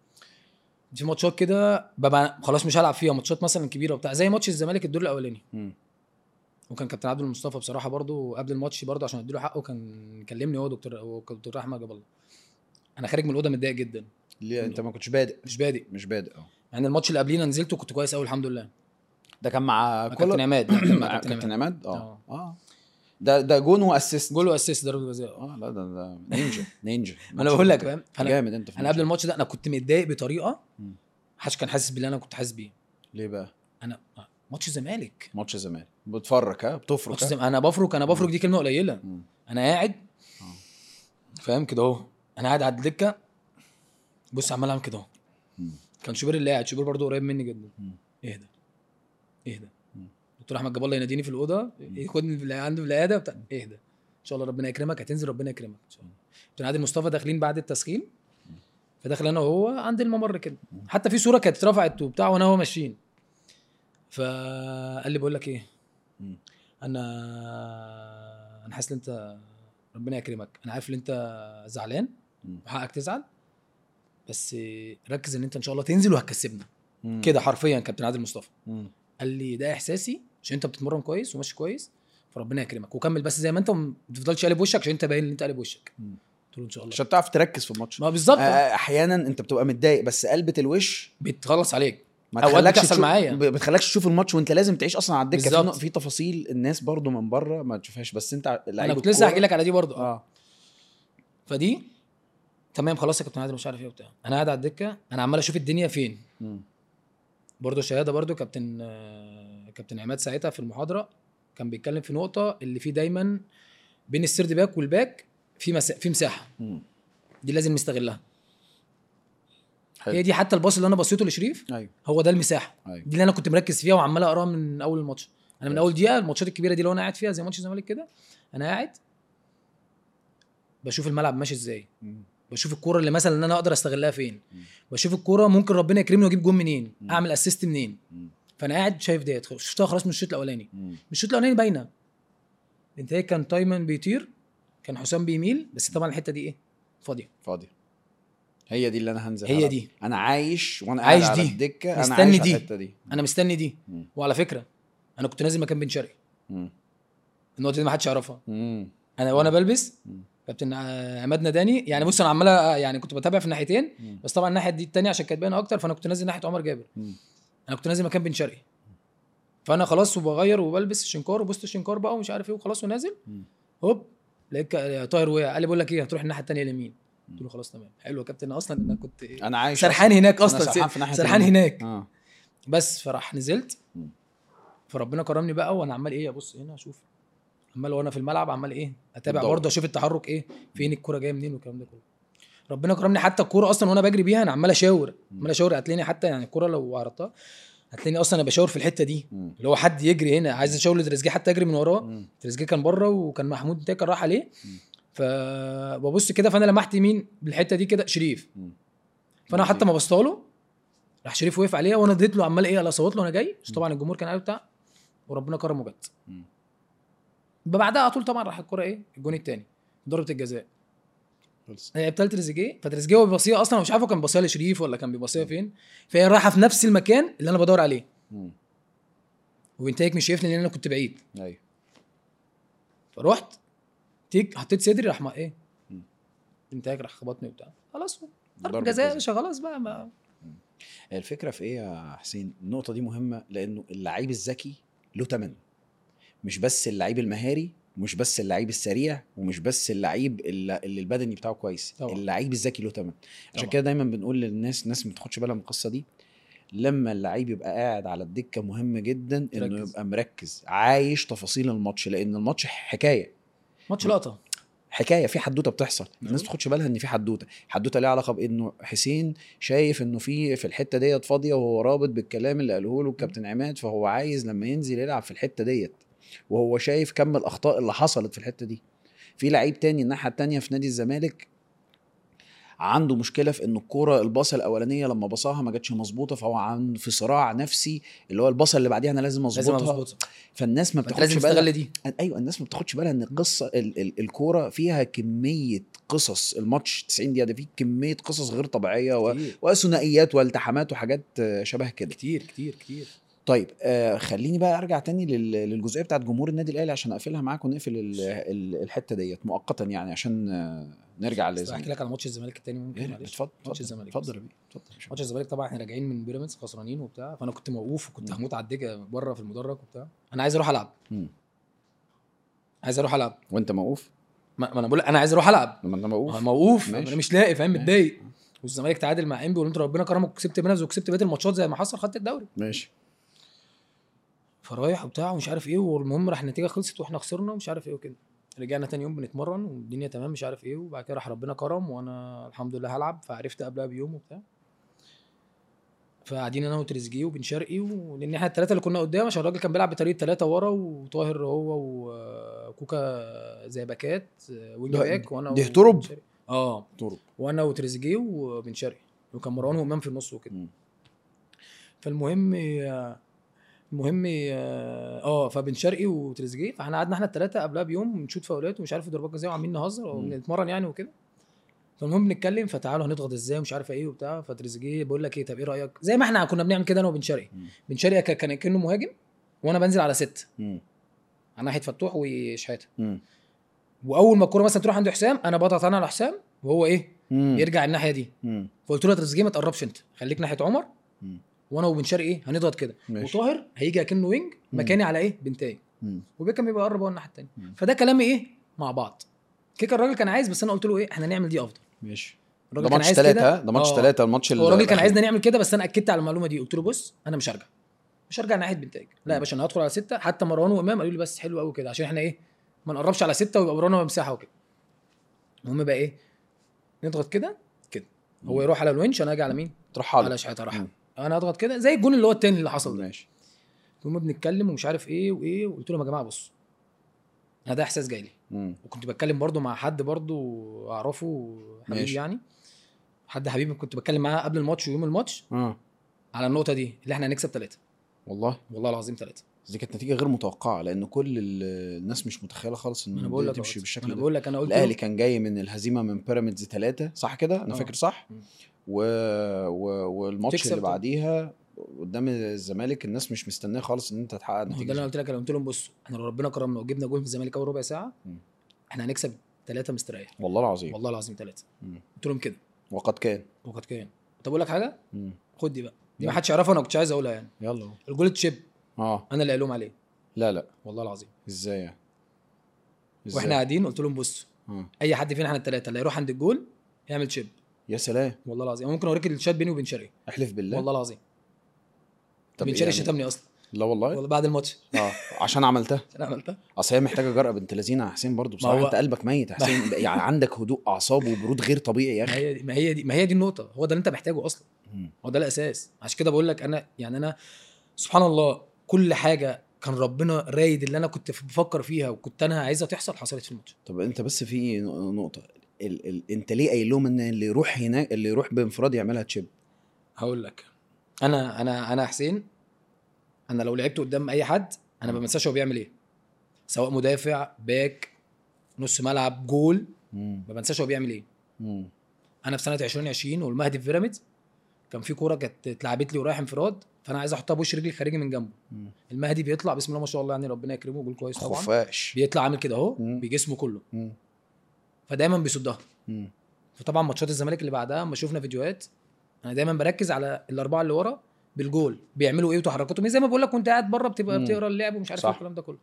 في ماتشات كده ببقى خلاص مش هلعب فيها ماتشات مثلا كبيره وبتاع زي ماتش الزمالك الدور الاولاني مم. وكان كابتن عبد المصطفى بصراحه برضو قبل الماتش برضو عشان اديله حقه كان كلمني هو دكتور هو دكتور احمد جاب الله انا خارج من الاوضه متضايق جدا ليه انت ما كنتش بادئ مش بادئ مش بادئ اه يعني الماتش اللي قبلينا نزلت وكنت كويس قوي الحمد لله ده كان مع مع كولر كابتن عماد لا، كان مع مع كابتن كابتن عماد عماد اه آه. اه ده ده جون واسيست جول واسيست ضربه جزاء اه لا ده ده نينجا نينجا ما انا بقول لك فاهم انا جامد انت في انا قبل الماتش. الماتش ده انا كنت متضايق بطريقه مم. محدش كان حاسس باللي انا كنت حاسس بيه ليه بقى؟ انا ماتش الزمالك ماتش الزمالك بتفرج ها بتفرج ماتش ها؟ الزمالك انا بفرك انا بفرك دي كلمه قليله مم. انا قاعد آه. فاهم كده اهو انا قاعد على الدكه بص عمال اعمل كده اهو مم. كان شوبير اللي قاعد شوبير برضه قريب مني جدا مم. اهدى اهدى مم. دكتور احمد جاب الله يناديني في الاوضه ياخدني في عنده في العياده بتاع اهدى ان شاء الله ربنا يكرمك هتنزل ربنا يكرمك ان شاء الله كابتن عادل مصطفى داخلين بعد التسخين فداخل انا وهو عند الممر كده حتى في صوره كانت اترفعت وبتاع وانا وهو ماشيين فقال لي بقول لك ايه مم. انا انا حاسس ان انت ربنا يكرمك انا عارف ان انت زعلان مم. وحقك تزعل بس ركز ان انت ان شاء الله تنزل وهتكسبنا مم. كده حرفيا كابتن عادل مصطفى مم. قال لي ده احساسي عشان انت بتتمرن كويس وماشي كويس فربنا يكرمك وكمل بس زي ما انت وما تفضلش قالب وشك عشان انت باين ان انت قالب وشك مم. قلت له ان شاء الله عشان تعرف تركز في الماتش ما بالظبط آه، احيانا انت بتبقى متضايق بس قلبه الوش بيتخلص عليك ما أوقات تخلكش بتحصل تشوف معايا. ب- بتخلكش تشوف الماتش وانت لازم تعيش اصلا على الدكه في, بالظبط. نق- في تفاصيل الناس برضو من بره ما تشوفهاش بس انت انا كنت لسه احكي لك على دي برضه اه اه فدي تمام خلاص يا كابتن عادل مش عارف ايه وبتاع انا قاعد على الدكه انا عمال اشوف الدنيا فين مم. برضه شهاده برضه كابتن آه، كابتن عماد ساعتها في المحاضره كان بيتكلم في نقطه اللي فيه دايما بين السيرد باك والباك في مسا... في مساحه مم. دي لازم نستغلها حلو. هي دي حتى الباص اللي انا بصيته لشريف ايوه هو ده المساحه ايوه دي اللي انا كنت مركز فيها وعمال اقراها من اول الماتش انا من كويس. اول دقيقه الماتشات الكبيره دي لو انا قاعد فيها زي ماتش الزمالك كده انا قاعد بشوف الملعب ماشي ازاي مم. بشوف الكوره اللي مثلا ان انا اقدر استغلها فين مم. بشوف الكوره ممكن ربنا يكرمني واجيب جون منين مم. اعمل اسيست منين مم. فانا قاعد شايف ديت شفتها خلاص من الشوط الاولاني مم. من الشوط الاولاني باينه انت هيك كان تايمن بيطير كان حسام بيميل بس طبعا الحته دي ايه فاضيه فاضي هي دي اللي انا هنزل هي ألعب. دي. انا عايش وانا قاعد عايش على دي. الدكه انا مستني عايش على دي. الحته دي انا مستني دي مم. وعلى فكره انا كنت نازل مكان بن شرقي مم. النقطه دي ما حدش يعرفها مم. انا وانا بلبس مم. كابتن آه، عماد ناداني يعني بص انا عمال آه، يعني كنت بتابع في الناحيتين مم. بس طبعا الناحيه دي التانية عشان كانت باينه اكتر فانا كنت نازل ناحيه عمر جابر مم. انا كنت نازل مكان بن شرقي فانا خلاص وبغير وبلبس الشنكار وبوست الشنكار بقى ومش عارف ايه وخلاص ونازل مم. هوب لقيت ك- طاهر وقع قال لي بقول لك ايه هتروح الناحيه التانية اليمين قلت له خلاص تمام حلو يا كابتن اصلا انا كنت إيه انا عايش سرحان هناك أنا اصلا سرحان في ناحية سرحان اليمين. هناك اه بس فراح نزلت مم. فربنا كرمني بقى وانا عمال ايه ابص هنا اشوف عمال وانا في الملعب عمال ايه اتابع بتدور. برضه اشوف التحرك ايه فين الكوره جايه منين والكلام ده كله ربنا كرمني حتى الكوره اصلا وانا بجري بيها انا عمال اشاور عمال اشاور هتلاقيني حتى يعني الكوره لو عرضتها هتلاقيني اصلا انا بشاور في الحته دي مم. اللي هو حد يجري هنا عايز اشاور لتريزيجيه حتى اجري من وراه مم. تريزيجيه كان بره وكان محمود تاكر راح عليه مم. فببص كده فانا لمحت يمين بالحته دي كده شريف مم. فانا حتى ما بصيت راح شريف وقف عليها وانا اديت له عمال ايه على صوت له وانا جاي بس طبعا الجمهور كان قاعد بتاع وربنا كرمه وجت مم. بعدها على طول طبعا راح الكوره ايه الجون الثاني ضربه الجزاء خلص هي لعبتها لتريزيجيه فتريزيجيه هو بيبصيها اصلا أنا مش عارف هو كان بيبصيها لشريف ولا كان بيبصيها فين فهي رايحه في نفس المكان اللي انا بدور عليه مم. وانتهاك مش شايفني لان انا كنت بعيد ايوه فرحت تيك حطيت صدري راح ما ايه مم. انتهاك راح خبطني وبتاع خلاص ضربة ضربه جزاء يا جزاء. باشا خلاص بقى ما هي الفكره في ايه يا حسين النقطه دي مهمه لانه اللعيب الذكي له تمن مش بس اللعيب المهاري مش بس اللعيب السريع ومش بس اللعيب اللي اللي البدني بتاعه كويس طبعا. اللعيب الذكي له تمن عشان طبعا. كده دايما بنقول للناس الناس ما بتاخدش بالها من القصه دي لما اللعيب يبقى قاعد على الدكه مهم جدا انه مركز. يبقى مركز عايش تفاصيل الماتش لان الماتش حكايه ماتش لقطه حكايه في حدوته بتحصل الناس أيوة. ما تاخدش بالها ان في حدوته حدوته ليها علاقه بانه حسين شايف انه في في الحته ديت فاضيه وهو رابط بالكلام اللي قاله له الكابتن عماد فهو عايز لما ينزل يلعب في الحته ديت وهو شايف كم الاخطاء اللي حصلت في الحته دي في لعيب تاني الناحيه التانيه في نادي الزمالك عنده مشكله في ان الكوره الباصه الاولانيه لما بصاها ما جاتش مظبوطه فهو عن في صراع نفسي اللي هو الباصه اللي بعديها انا لازم لازم اظبطها اظبطها فالناس ما فانت بتاخدش لازم بالها تستغل دي ايوه الناس ما بتاخدش بالها ان القصه ال- ال- الكوره فيها كميه قصص الماتش 90 دقيقه ده فيه كميه قصص غير طبيعيه و... كتير وثنائيات والتحامات وحاجات آه، شبه كده كتير كتير كتير طيب آه خليني بقى ارجع تاني لل- للجزئيه بتاعت جمهور النادي الاهلي عشان اقفلها معاك ونقفل ال- ال- الحته ديت مؤقتا يعني عشان آه، نرجع بس احكي للزمالك لك على ماتش الزمالك التاني ممكن إيه، معلش اتفضل ماتش اتفضل الزمالك اتفضل يا بيه اتفضل يا باشا. ماتش الزمالك طبعا احنا راجعين من بيراميدز خسرانين وبتاع فانا كنت موقوف وكنت مم. هموت على الدكه بره في المدرج وبتاع انا عايز اروح العب مم. عايز اروح العب وانت موقوف ما ما انا بقول لك انا عايز اروح العب لما انت أنا موقوف موقوف ماشي. انا مش لاقي فاهم ماشي. متضايق والزمالك تعادل مع انبي وقلت ربنا كرمك وكسبت بيراميدز وكسبت بقيه الماتشات زي ما حصل خدت الدوري ماشي فرايح وبتاع ومش عارف ايه والمهم راح النتيجه خلصت واحنا خسرنا ومش عارف ايه وكده رجعنا تاني يوم بنتمرن والدنيا تمام مش عارف ايه وبعد كده راح ربنا كرم وانا الحمد لله هلعب فعرفت قبلها بيوم وبتاع فقاعدين انا وتريزيجيه وبن شرقي ولان احنا الثلاثه اللي كنا قدام عشان الراجل كان بيلعب بطريقه ثلاثه ورا وطاهر هو وكوكا زي باكات وينج ده- باك وانا دي و- هترب؟ بن شرقي. اه طرق وانا وتريزيجيه وبن شرقي وكان مروان وامام في النص وكده مم. فالمهم آه، المهم اه آه، فبن شرقي وتريزيجيه فاحنا قعدنا احنا الثلاثه قبلها بيوم نشوط فاولات ومش عارف ضربات جزاء وعاملين نهزر مم. ونتمرن يعني وكده فالمهم بنتكلم فتعالوا هنضغط ازاي ومش عارف ايه وبتاع فتريزيجيه بيقول لك ايه طب ايه رايك زي ما احنا كنا بنعمل كده انا وبن شرقي مم. بن شرقي كان- كان كانه مهاجم وانا بنزل على ست مم. على ناحيه فتوح وشحاته مم. واول ما الكوره مثلا تروح عند حسام انا بضغط انا على حسام وهو ايه مم. يرجع الناحيه دي مم. فقلت له يا تريزيجيه ما تقربش انت خليك ناحيه عمر مم. وانا وبن شرقي ايه هنضغط كده ماشي. وطاهر هيجي اكنه وينج مم. مكاني على ايه بنتاي مم. وبيكم بيبقى يقرب هو الناحيه الثانيه مم. فده كلامي ايه مع بعض كيكا الراجل كان عايز بس انا قلت له ايه احنا نعمل دي افضل ماشي الراجل ده كان ماتش عايز ثلاثة كده. ها؟ ده ماتش آه. ثلاثة الماتش هو الراجل كان الأخير. عايزنا نعمل كده بس انا اكدت على المعلومه دي قلت له بص انا مش هرجع مش هرجع ناحيه بنتاج لا يا باشا انا هدخل على سته حتى مروان وامام قالوا لي بس حلو قوي كده عشان احنا ايه ما نقربش على سته ويبقى ورانا مساحه وكده المهم بقى ايه نضغط كده كده هو يروح على الونش انا اجي على مين تروح على على شحاته راح مم. انا اضغط كده زي الجون اللي هو التاني اللي حصل ده ماشي المهم بنتكلم ومش عارف ايه وايه وقلت لهم يا جماعه بصوا انا ده احساس جاي لي مم. وكنت بتكلم برضو مع حد برضو اعرفه حبيبي ماشي. يعني حد حبيبي كنت بتكلم معاه قبل الماتش ويوم الماتش اه على النقطه دي اللي احنا هنكسب ثلاثه والله والله العظيم ثلاثه بس دي كانت نتيجة غير متوقعة لأن كل ال- الناس مش متخيلة خالص إن انا الدنيا بقول لك تمشي أهوت. بالشكل انا ده بقول لك انا قلت الأهلي له- كان جاي من الهزيمة من بيراميدز ثلاثة صح كده؟ أنا آه. فاكر صح؟ مم. و... و... والماتش تكسب اللي طبعا. بعديها قدام الزمالك الناس مش مستنية خالص إن أنت تحقق ما هو نتيجة ده اللي انا زي قلت لك انا قلت لهم بصوا احنا لو ربنا كرمنا وجبنا جول في الزمالك اول ربع ساعه مم. احنا هنكسب ثلاثه مستريح دي. والله العظيم والله العظيم ثلاثه مم. قلت لهم كده وقد كان وقد كان طب اقول لك حاجه مم. خد دي بقى دي ما يلا. حدش يعرفها انا كنت عايز اقولها يعني يلا الجول تشيب اه انا اللي قايلهم عليه لا لا والله العظيم ازاي يعني؟ ازاي؟ واحنا قاعدين قلت لهم بصوا آه. اي حد فينا احنا الثلاثه اللي هيروح عند الجول يعمل تشيب يا سلام والله العظيم ممكن اوريك الشات بيني وبين شرقي احلف بالله والله العظيم طب بن إيه شرقي يعني؟ شتمني اصلا لا والله والله بعد الماتش اه عشان عملتها انا عملتها اصل هي محتاجه جرأة بنت لذينه يا حسين برضو بصراحه هو- انت قلبك ميت يا حسين يعني عندك هدوء اعصاب وبرود غير طبيعي يا ما اخي هي دي ما هي دي ما هي دي النقطه هو ده اللي انت محتاجه اصلا مم. هو ده الاساس عشان كده بقول لك انا يعني انا سبحان الله كل حاجه كان ربنا رايد اللي انا كنت بفكر فيها وكنت انا عايزها تحصل حصلت في الماتش طب انت بس في ن- نقطه ال... ال... انت ليه قايل لهم ان اللي يروح هناك اللي يروح بانفراد يعملها تشيب هقول لك انا انا انا حسين انا لو لعبت قدام اي حد انا ما بنساش هو بيعمل ايه سواء مدافع باك نص ملعب جول مم. ما بنساش هو بيعمل ايه مم. انا في سنه 2020 والمهدي في بيراميدز كان في كوره كانت اتلعبت لي ورايح انفراد فانا عايز احطها بوش رجلي الخارجي من جنبه مم. المهدي بيطلع بسم الله ما شاء الله يعني ربنا يكرمه جول كويس طبعا خفاش بيطلع عامل كده اهو مم. بجسمه كله مم. فدايما بيصدها مم. فطبعا ماتشات الزمالك اللي بعدها اما شفنا فيديوهات انا دايما بركز على الاربعه اللي ورا بالجول بيعملوا ايه وتحركاتهم إيه، زي ما بقول لك وانت قاعد بره بتبقى مم. بتقرا اللعب ومش عارف صح. ايه الكلام ده كله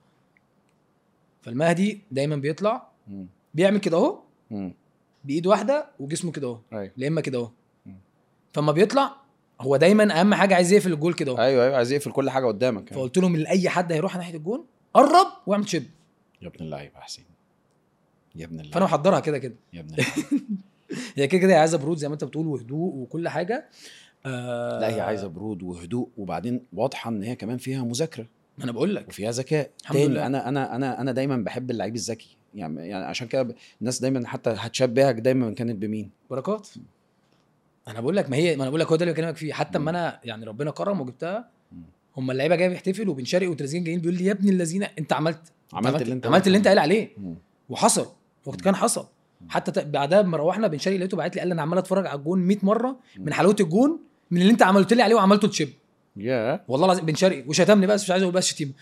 فالمهدي دايما بيطلع مم. بيعمل كده اهو مم. بايد واحده وجسمه كده اهو ايوه يا اما كده اهو مم. فما بيطلع هو دايما اهم حاجه عايز يقفل الجول كده اهو ايوه ايوه عايز يقفل كل حاجه قدامك يعني. فقلت لهم لاي حد هيروح ناحيه الجون قرب واعمل شيب يا ابن اللعيبه يا حسين يا ابن اللعيبه فانا محضرها كده كده يا ابن اللعيبه هي كده كده هي عايزه برود زي ما انت بتقول وهدوء وكل حاجه آه لا هي عايزه برود وهدوء وبعدين واضحه ان هي كمان فيها مذاكره ما انا بقول لك وفيها ذكاء الحمد تاني لله. انا انا انا انا دايما بحب اللعيب الذكي يعني يعني عشان كده ب- الناس دايما حتى هتشبهك دايما كانت بمين بركات انا بقول لك ما هي ما انا بقول لك هو ده اللي بكلمك فيه حتى اما انا يعني ربنا كرم وجبتها مم. هم اللعيبه جايه بيحتفل وبن شرقي وتريزيجيه جايين بيقول لي يا ابن الذين انت عملت عملت اللي انت عملت اللي انت قايل عليه مم. وحصل وقت كان حصل حتى ت- بعدها لما روحنا بن شرقي لقيته بعت لي قال لي انا عمال اتفرج على الجون 100 مره من حلاوه الجون من اللي انت عملت لي عليه وعملته تشيب يا والله العظيم بن شرقي وشتمني بس مش عايز اقول بس شتيمه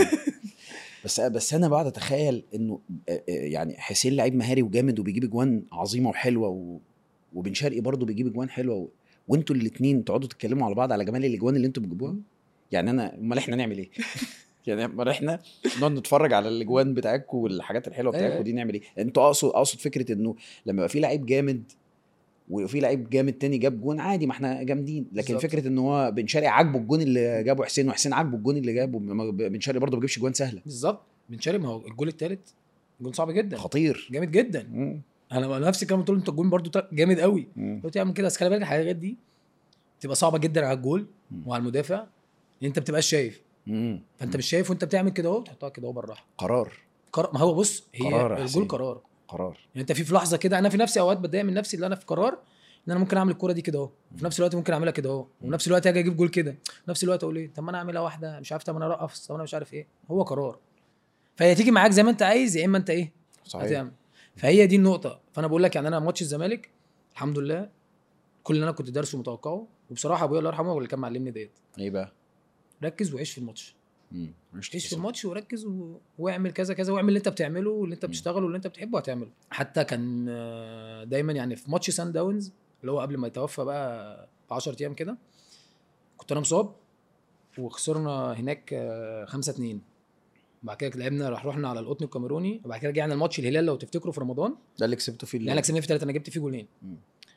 بس بس انا بقعد اتخيل انه آه، آه، يعني حسين لعيب مهاري وجامد وبيجيب اجوان عظيمه وحلوه و... وبن شرقي برضه بيجيب اجوان حلوه و... وانتوا الاثنين تقعدوا تتكلموا على بعض على جمال الاجوان اللي انتوا بتجيبوها يعني انا امال احنا نعمل ايه؟ يعني امال احنا نقعد نتفرج على الاجوان بتاعتكم والحاجات الحلوه أيوة. بتاعتكم دي نعمل ايه؟ انتوا اقصد اقصد فكره انه لما يبقى في لعيب جامد وفي لعيب جامد تاني جاب جون عادي ما احنا جامدين لكن بالظبط. فكره ان هو بن شرقي عاجبه الجون اللي جابه حسين وحسين عاجبه الجون اللي جابه ما- بن شرقي برضه ما بيجيبش جوان سهله بالظبط بن شرقي ما هو الجول الثالث جول صعب جدا خطير جامد جدا مم. انا نفس الكلام قلت له انت الجون برضو تا- جامد قوي مم. قلت اعمل كده بس خلي بالك الحاجات دي بتبقى صعبه جدا على الجول مم. وعلى المدافع ان انت بتبقاش شايف مم. فانت مش شايف وانت بتعمل كده اهو تحطها كده اهو بالراحه قرار قرار ما هو بص هي قرار يا الجول حسين. قرار قرار يعني انت في في لحظه كده انا في نفسي اوقات بتضايق من نفسي اللي انا في قرار ان انا ممكن اعمل الكوره دي كده اهو وفي نفس الوقت ممكن اعملها كده اهو وفي نفس الوقت اجي اجيب جول كده في نفس الوقت اقول ايه طب ما انا اعملها واحده مش عارف طب انا ارقص طب انا مش عارف ايه هو قرار فهي تيجي معاك زي ما انت عايز يا اما انت ايه صحيح هتعمل فهي دي النقطه فانا بقول لك يعني انا ماتش الزمالك الحمد لله كل اللي انا كنت دارسه ومتوقعه وبصراحه ابويا الله يرحمه هو اللي كان معلمني ديت ايه بقى؟ ركز وعيش في الماتش مم. مش عيش في تصل. الماتش وركز و... واعمل كذا كذا واعمل اللي انت بتعمله واللي انت مم. بتشتغله واللي انت بتحبه هتعمله حتى كان آه، دايما يعني في ماتش سان داونز اللي هو قبل ما يتوفى بقى ب 10 ايام كده كنت انا مصاب وخسرنا هناك 5 2 بعد كده لعبنا راح رحنا على القطن الكاميروني وبعد كده رجعنا الماتش الهلال لو تفتكروا في رمضان ده اللي كسبته فيه اللي انا كسبنا في ثلاثه انا جبت فيه جولين مم.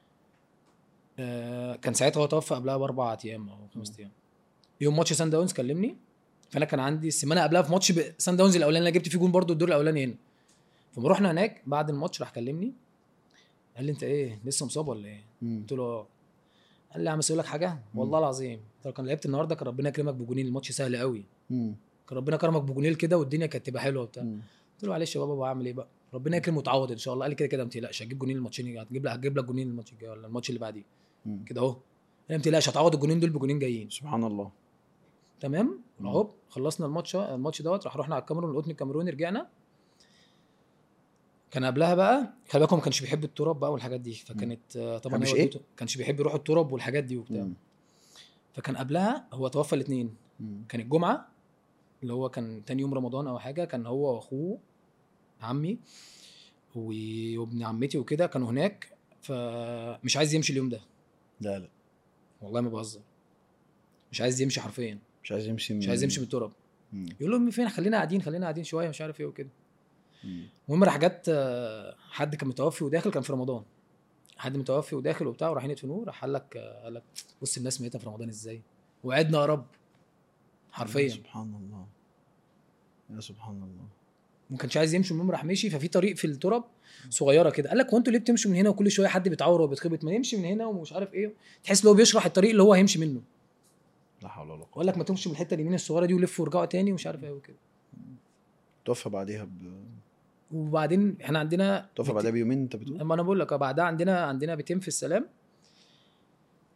آه كان ساعتها هو توفى قبلها باربع ايام او خمس ايام يوم ماتش سان داونز كلمني فانا كان عندي السيمانه قبلها في ماتش ب- سان داونز الاولاني انا جبت فيه جون برضو الدور الاولاني هنا فما رحنا هناك بعد الماتش راح كلمني قال لي انت ايه لسه مصاب ولا ايه؟ مم. قلت له اه قال لي يا عم بس اقول لك حاجه والله العظيم قلت له كان لعبت النهارده كان ربنا يكرمك بجونين الماتش سهل قوي مم. كان ربنا كرمك بجونين كده والدنيا كانت تبقى حلوه وبتاع مم. قلت له معلش يا بابا بعمل ايه بقى ربنا يكرم وتعوض ان شاء الله قال لي كده كده ما تقلقش هتجيب جونين الماتشين هتجيب لك هتجيب لك جونين الماتش الجاي ولا الماتش اللي بعديه مم. كده اهو قال لي ما تقلقش هتعوض الجونين دول بجونين جايين سبحان الله تمام مم. اهو خلصنا الماتش الماتش دوت راح رحنا على الكاميرون القطن الكاميروني رجعنا كان قبلها بقى خلي بالكم ما كانش بيحب التراب بقى والحاجات دي فكانت آه، طبعا كانش هي إيه؟ والدته كانش بيحب يروح التراب والحاجات دي وبتاع مم. فكان قبلها هو توفى الاثنين مم. كان الجمعه اللي هو كان تاني يوم رمضان او حاجه كان هو واخوه عمي و- وابن عمتي وكده كانوا هناك فمش عايز يمشي اليوم ده لا لا والله ما بهزر مش عايز يمشي حرفيا مش عايز يمشي مش عايز يمشي من التراب مم. يقول لهم فين خلينا قاعدين خلينا قاعدين شويه مش عارف ايه وكده مم. المهم راح جت آه، حد كان متوفي وداخل كان في رمضان حد متوفي وداخل وبتاع ورايحين يدفنوه راح قال لك آه، قال لك بص الناس ميته في رمضان ازاي وعدنا يا رب يا حرفيا سبحان الله يا سبحان الله ما كانش عايز يمشي المهم راح مشي ففي طريق في التراب صغيره كده قال لك هو انتوا ليه بتمشوا من هنا وكل شويه حد بيتعور وبيتخبط ما يمشي من هنا ومش عارف ايه تحس ان هو بيشرح الطريق اللي هو هيمشي منه لا حول ولا قوه وقال لك ما تمشي من الحته اليمين الصغيره دي ولف ورجعوا تاني ومش عارف ايه وكده توفى بعديها ب... وبعدين احنا عندنا توفى بعدها بيومين انت بتقول اما انا بقول لك آه، بعدها عندنا عندنا بيتين في السلام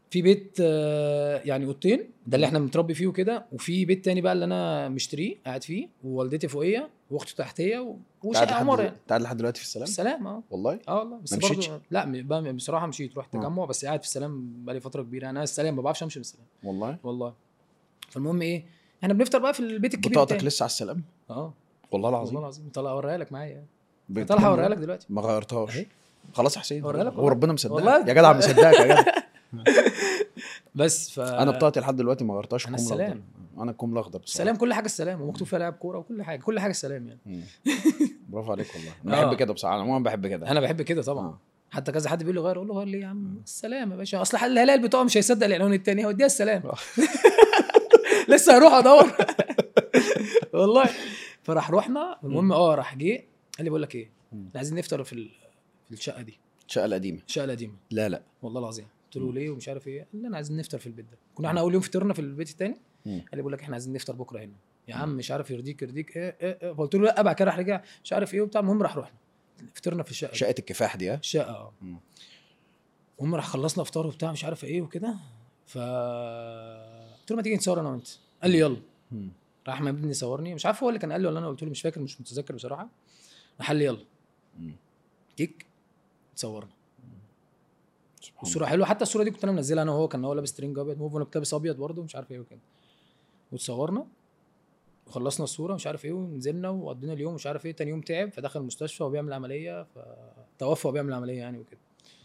في بيت آه، يعني اوضتين ده اللي احنا بنتربي فيه وكده وفي بيت تاني بقى اللي انا مشتريه قاعد فيه ووالدتي فوقيه واختي تحتيه و- قاعد وشقه عماره لحد يعني قاعد لحد دلوقتي في السلام السلام اه والله اه والله بس ما مشيتش؟ برضه لا م- بقى بصراحه مشيت رحت آه. تجمع بس قاعد في السلام بقالي فتره كبيره انا السلام ما بعرفش امشي من السلام والله والله فالمهم ايه احنا بنفطر بقى في البيت الكبير بطاقتك بتاعي. لسه على السلام اه والله والله العظيم العظيم طلع اوريها لك معايا بت- طلع هوريها لك دلوقتي ما غيرتهاش أهي. خلاص يا حسين أوريها لك والله. وربنا مصدقك والله. يا جدع مصدقك يا جدع بس ف انا بطاقتي لحد دلوقتي ما غيرتهاش أنا الكوم السلام. الأخضر. انا الكوم الاخضر بصراحة. السلام كل حاجه السلام ومكتوب فيها لاعب كوره وكل حاجه كل حاجه السلام يعني مم. برافو عليك والله انا آه. بحب كده بصراحه انا عموما بحب كده انا بحب كده طبعا آه. حتى كذا حد بيقول لي غير اقول له غير ليه يا عم السلام يا باشا اصل الهلال البطاقه مش هيصدق الاعلان التاني هوديها السلام آه. لسه هروح ادور والله فراح رحنا المهم اه راح جه قال لي بقول لك ايه مم. احنا عايزين نفطر في ال- في الشقه دي الشقه القديمه الشقه القديمه لا لا والله العظيم قلت له مم. ليه ومش عارف ايه قال لي انا عايزين نفطر في البيت ده كنا احنا اول يوم فطرنا في البيت التاني مم. قال لي بقول لك احنا عايزين نفطر بكره هنا يا عم مش عارف يرضيك يرضيك ايه ايه, إيه. فقلت له لا بعد كده راح رجع مش عارف ايه وبتاع المهم راح رحنا فطرنا في الشقه دي. شقه الكفاح دي ها الشقه اه مم. المهم راح خلصنا فطار وبتاع مش عارف ايه وكده ف قلت له ما تيجي نتصور انا وانت قال لي يلا مم. راح احمد ابني صورني مش عارف هو اللي كان قال لي ولا انا قلت له مش فاكر مش متذكر بصراحه راح قال لي يلا مم. كيك تصورنا سبحان الصوره حلوه حتى الصوره دي كنت انا منزلها انا وهو كان هو لابس ترنج ابيض هو كنت لابس ابيض برضه مش عارف ايه وكده وتصورنا وخلصنا الصوره مش عارف ايه ونزلنا وقضينا اليوم مش عارف ايه تاني يوم تعب فدخل المستشفى وبيعمل عمليه فتوفى وبيعمل عمليه يعني وكده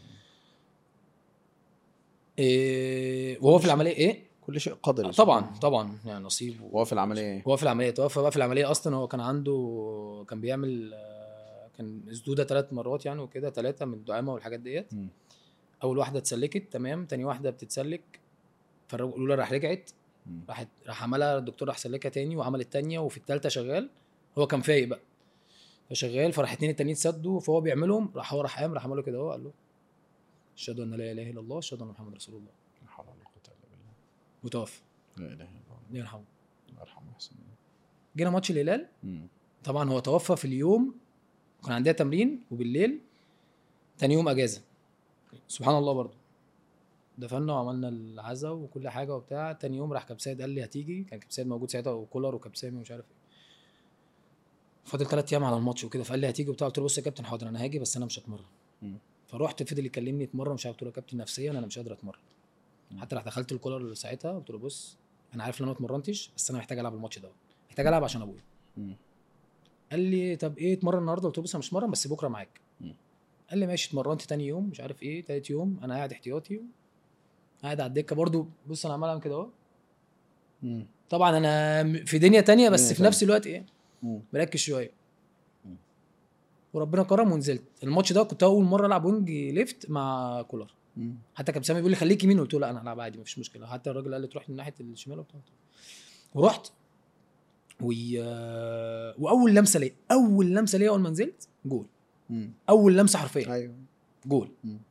إيه وهو في العمليه ايه كل شيء قدري طبعا طبعا يعني نصيب و... وهو في العمليه ايه هو في العمليه توفى بقى في العمليه اصلا هو كان عنده كان بيعمل آه، كان مسدوده ثلاث مرات يعني وكده ثلاثه من الدعامه والحاجات ديت مم. اول واحده اتسلكت تمام تاني واحده بتتسلك فالاولى راح رجعت مم. راحت راح عملها الدكتور راح سلكها تاني وعمل التانيه وفي التالته شغال هو كان فايق بقى فشغال فراح اتنين التانيين سدوا فهو بيعملهم راح هو راح قام راح عمله كده اهو قال له اشهد ان لا اله الا الله اشهد ان محمد رسول الله لا حول ولا قوه الا بالله وتوفى لا اله الا الله الله يرحمه الله يرحمه ويحسن إليه. جينا ماتش الهلال مم. طبعا هو توفى في اليوم كان عندنا تمرين وبالليل تاني يوم اجازه سبحان الله برضو دفنا وعملنا العزاء وكل حاجه وبتاع تاني يوم راح كابتن سيد قال لي هتيجي كان كابتن سيد موجود ساعتها وكولر وكابتن سامي ومش عارف ايه فاضل ثلاث ايام على الماتش وكده فقال لي هتيجي وبتاع قلت له بص يا كابتن حاضر انا هاجي بس انا مش هتمرن مم. فرحت فضل يكلمني اتمرن مش عارف قلت له يا كابتن نفسيا انا مش قادر اتمرن مم. حتى راح دخلت الكولر ساعتها قلت له بص انا عارف ان انا ما اتمرنتش بس انا محتاج العب الماتش ده محتاج العب عشان ابويا مم. قال لي طب ايه اتمرن النهارده قلت له بص انا مش اتمرن بس بكره معاك مم. قال لي ماشي اتمرنت تاني يوم مش عارف ايه تالت يوم انا قاعد احتياطي قاعد على الدكه برضو بص انا عمال اعمل كده اهو مم. طبعا انا م- في دنيا تانية بس دنيا في نفس الوقت ايه مم. مركز شويه مم. وربنا كرم ونزلت الماتش ده كنت اول مره العب وينج ليفت مع كولر مم. حتى كابتن سامي بيقول لي خليك يمين قلت له لا انا هلعب عادي مفيش مشكله حتى الراجل قال لي تروح من ناحيه الشمال وبتاع ورحت وي... واول لمسه ليا اول لمسه ليا اول ما نزلت جول مم. اول لمسه حرفيا ايوه جول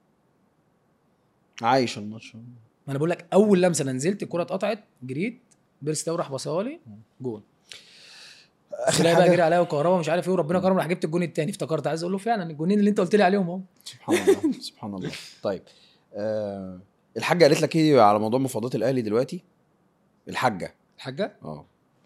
عايش الماتش ما انا بقول لك اول لمسه انا نزلت الكره اتقطعت جريت بيرس تاو راح بصاها لي جول اخر تلاقي بقى جري حاجه عليا وكهربا مش عارف ايه وربنا كرم راح جبت الجون الثاني افتكرت عايز اقول له فعلا الجونين اللي انت قلت لي عليهم اهو سبحان الله سبحان الله طيب آه الحاجه قالت لك ايه على موضوع مفاوضات الاهلي دلوقتي الحاجه الحاجه اه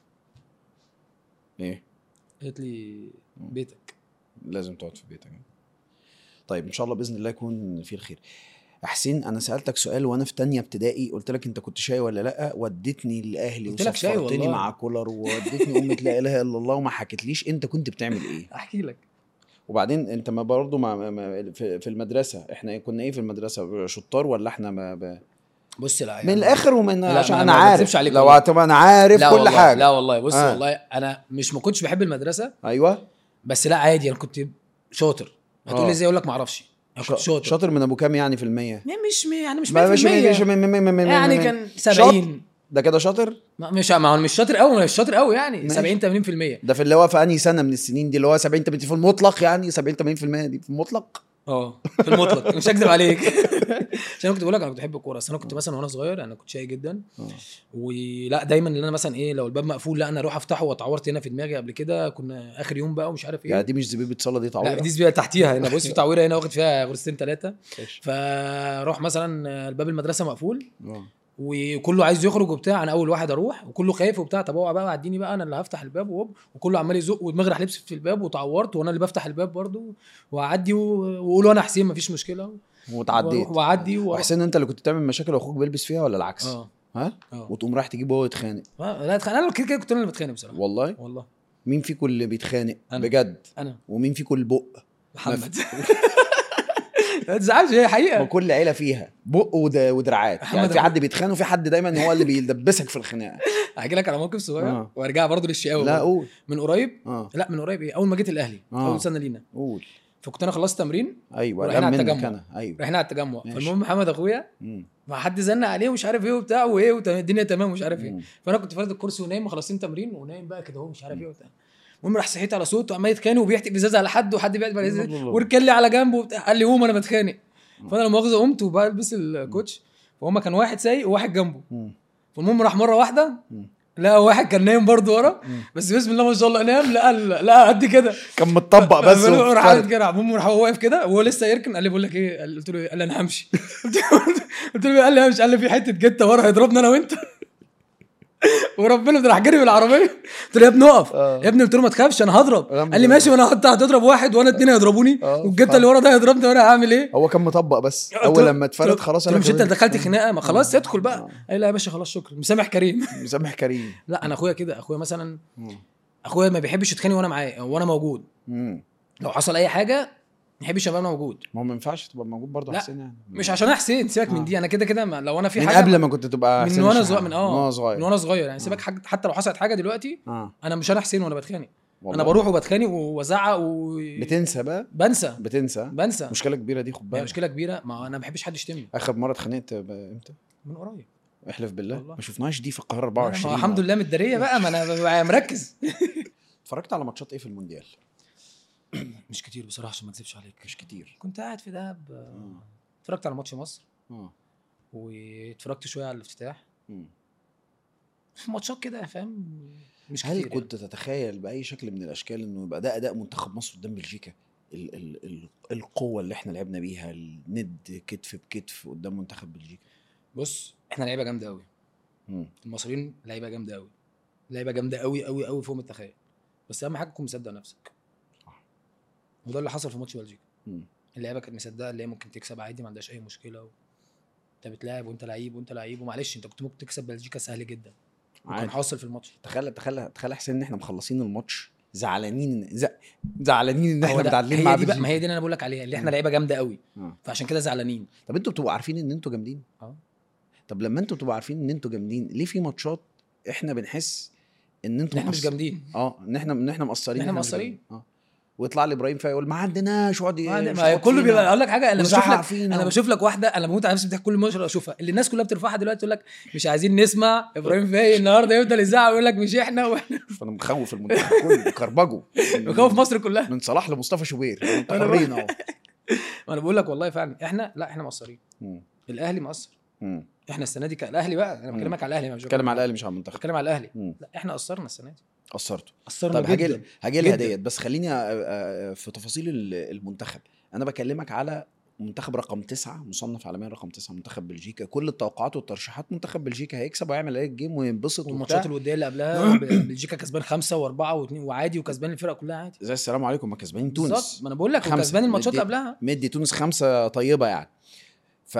ايه قالت لي بيتك لازم تقعد في بيتك طيب ان شاء الله باذن الله يكون في الخير يا حسين انا سالتك سؤال وانا في تانية ابتدائي قلت لك انت كنت شاي ولا لا ودتني الاهلي قلت لك شاي وسفرتني والله. مع كولر وودتني امه لا اله الا الله وما حكيتليش انت كنت بتعمل ايه احكي لك وبعدين انت ما برضه ما ما- في في المدرسه احنا كنا ايه في المدرسه شطار ولا احنا ما ب... بص لا من الاخر ومن لا، عشان ما- انا ما عارف بكذبش عليك لو والله. هتبقى انا عارف لا كل والله حاجه لا والله بص آه. والله انا مش ما كنتش بحب المدرسه ايوه بس لا عادي انا كنت شاطر هتقول آه. لي ازاي اقول لك ما اعرفش انا كنت شاطر شاطر من ابو كام يعني في المية يعني مش يعني مش 100% ما- مش مش من- من- من- من- يعني من- كان شاطر؟ 70 ده كده شاطر ما- مش ما هو مش شاطر قوي مش شاطر قوي يعني ماشي. 70 80% ده في اللي هو في انهي سنه من السنين دي اللي هو 70 80 في المطلق يعني 70 80% دي في المطلق اه في المطلق مش هكذب عليك عشان انا كنت بقول لك انا كنت بحب الكوره بس انا كنت مثلا وانا صغير انا كنت شقي جدا آه. ولا دايما اللي انا مثلا ايه لو الباب مقفول لا انا اروح افتحه واتعورت هنا في دماغي قبل كده كنا اخر يوم بقى ومش عارف ايه يعني دي مش زبيبه صاله دي لا تعويره دي بقى تحتيها هنا بص في تعويره هنا واخد فيها غرزتين ثلاثه ماشي. فاروح مثلا الباب المدرسه مقفول آه. وكله عايز يخرج وبتاع انا اول واحد اروح وكله خايف وبتاع طب اوعى بقى عديني بقى انا اللي هفتح الباب وهوب وكله عمال يزق ودماغي راح لبس في الباب وتعورت وانا اللي بفتح الباب برضو واعدي و- واقول وانا حسين مفيش مشكله وتعديت وأروح واعدي واروح وحسين انت اللي كنت بتعمل مشاكل واخوك بيلبس فيها ولا العكس؟ اه ها؟ اه وتقوم رايح تجيبه هو يتخانق آه، لا اتخانق- انا كده كده كنت انا اللي بتخانق بصراحه والله والله مين فيكم اللي بيتخانق أنا. بجد انا ومين فيكم البق محمد ما تزعلش هي ما حقيقه كل عيله فيها بق ود- ودراعات يعني محمد في أبو- حد بيتخانق وفي حد دايما هو اللي بيدبسك في الخناقه هحكي لك على موقف صغير آه. وارجع برضو للشقاوه لا برضو. قول من قريب اه لا من قريب ايه اول ما جيت الاهلي آه. اول سنه لينا قول فكنت انا خلصت تمرين ايوه ورايحين لا على منك التجمع. انا ايوه رايحين على التجمع ماشي. فالمهم محمد اخويا مم. ما حد زن عليه ومش عارف ايه وبتاع وايه وتمام الدنيا تمام ومش عارف ايه مم. فانا كنت فارد الكرسي ونايم مخلصين تمرين ونايم بقى كده هو مش عارف ايه وبتاع المهم راح صحيت على صوت وعمال يتخانق وبيحتك بازازه على حد وحد بيعمل على ازازه الله. وركن لي على جنبه وبتاع قال لي قوم انا بتخانق فانا لا مؤاخذه قمت وبلبس الكوتش فهم كان واحد سايق وواحد جنبه مم. فالمهم راح مره واحده مم. لا واحد كان نايم برضه ورا مم. بس بسم الله ما شاء الله نام لقى لقى قد كده كان متطبق بس راح وفرد. قاعد كده المهم راح هو واقف كده وهو لسه يركن قال لي بقول لك ايه قال- قلت له إيه؟ قال لي انا همشي قلت له قلت له قال لي همشي قال لي في حته جته ورا هيضربني انا وانت وربنا ده راح جري بالعربيه قلت له يا ابني اقف آه. يا ابني قلت له ما تخافش انا هضرب الحمد قال لي لله. ماشي وانا انت هتضرب واحد وانا اتنين هيضربوني آه. والجته اللي ورا ده هيضربني وانا هعمل ايه هو كان مطبق بس قلت اول له- لما قلت له- اتفرد خلاص قلت له انا مش انت كمان- دخلت خناقه ما خلاص آه. ادخل بقى آه. قال لا يا باشا خلاص شكرا مسامح كريم مسامح كريم لا انا اخويا كده اخويا مثلا مم. اخويا ما بيحبش يتخانق وانا معاه وانا موجود مم. لو حصل اي حاجه ما يحبش ابقى انا موجود ما هو ما ينفعش تبقى موجود برضه لا، حسين يعني مش عشان انا حسين سيبك آه. من دي انا كده كده ما- لو انا في من حاجه قبل ما كنت تبقى من حسين وانا الشحات. صغير من اه من وانا صغير من وانا صغير يعني سيبك آه. حاجة حتى لو حصلت حاجه دلوقتي اه انا مش انا حسين وانا بتخانق والله. انا بروح وبتخانق وازعق و بتنسى بقى بنسى بنسى بنسى مشكله كبيره دي خد هي بالك مشكله كبيره ما انا ما بحبش حد يشتمني اخر مره اتخانقت ب- امتى من قريب احلف بالله والله. ما شفناش دي في القاهره ما 24 الحمد لله متداريه بقى ما انا ببقى مركز اتفرجت على ماتشات ايه في المونديال مش كتير بصراحه عشان ما اكذبش عليك مش كتير كنت قاعد في دهب آه، آه. اتفرجت على ماتش مصر اه واتفرجت شويه على الافتتاح مم. في ماتشات كده فاهم مش هل كتير يعني. كنت تتخيل باي شكل من الاشكال انه يبقى ده اداء منتخب مصر قدام بلجيكا ال ال ال القوه اللي احنا لعبنا بيها الند كتف بكتف قدام منتخب بلجيكا بص احنا لعيبه جامده قوي مم. المصريين لعيبه جامده قوي لعيبه جامده قوي قوي قوي فوق ما تتخيل بس اهم حاجه تكون مصدق نفسك صح. وده اللي حصل في ماتش بلجيكا مم. اللعيبه كانت مصدقه اللي هي ممكن تكسب عادي ما عندهاش اي مشكله و... انت بتلاعب وانت لعيب وانت لعيب ومعلش انت كنت ممكن تكسب بلجيكا سهل جدا وكان عادي. حاصل في الماتش تخيل تخيل تخيل يا حسين ان احنا مخلصين الماتش زعلانين ز... زعلانين ان هو احنا ده- متعادلين هي مع دي بقى ما بلجيكا هي دي اللي انا بقول لك عليها اللي احنا مم. لعيبه جامده قوي آه. فعشان كده زعلانين طب انتوا بتبقوا عارفين ان انتوا جامدين اه طب لما انتوا بتبقوا عارفين ان انتوا جامدين ليه في ماتشات احنا بنحس ان انتوا إن احنا مش مقص- جامدين اه ان احنا ان احنا مقصرين إن إحنا مش مقصرين. جامدين. اه ويطلع لي ابراهيم فايق يقول ما عندناش ويقعد ما يشخط ما كله فينا بيبقى اقول لك حاجه انا بشوف ويزعق لك فينا انا بشوف لك واحده انا بموت على نفسي بتاع كل ماتش اشوفها اللي الناس كلها بترفعها دلوقتي تقول لك مش عايزين نسمع ابراهيم فايق النهارده يفضل يزعق ويقول لك مش احنا واحنا انا مخوف المنتخب كله كربجه بخوف مصر كلها من صلاح لمصطفى شوبير انتوا حرين اهو ما انا بقول لك والله فعلا احنا لا احنا مقصرين مم. الاهلي مقصر مم. انا السنه دي كان الاهلي بقى انا مم. بكلمك على الاهلي أنا مش بتكلم على الاهلي مش على المنتخب بتكلم على الاهلي مم. لا احنا قصرنا السنه دي قصرتوا قصرنا طب هاجي جدا هاجي لها جداً. ديت بس خليني أ- أ- في تفاصيل ال- المنتخب انا بكلمك على منتخب رقم تسعة مصنف عالميا رقم تسعة منتخب بلجيكا كل التوقعات والترشيحات منتخب بلجيكا هيكسب ويعمل عليه الجيم وينبسط والماتشات وبتاع الوديه اللي قبلها بلجيكا كسبان خمسه واربعه واثنين وعادي وكسبان الفرق كلها عادي زي السلام عليكم ما كسبانين بالظبط تونس ما انا بقول لك خمسة. وكسبان الماتشات مدي- قبلها مدي تونس خمسة طيبة يعني ف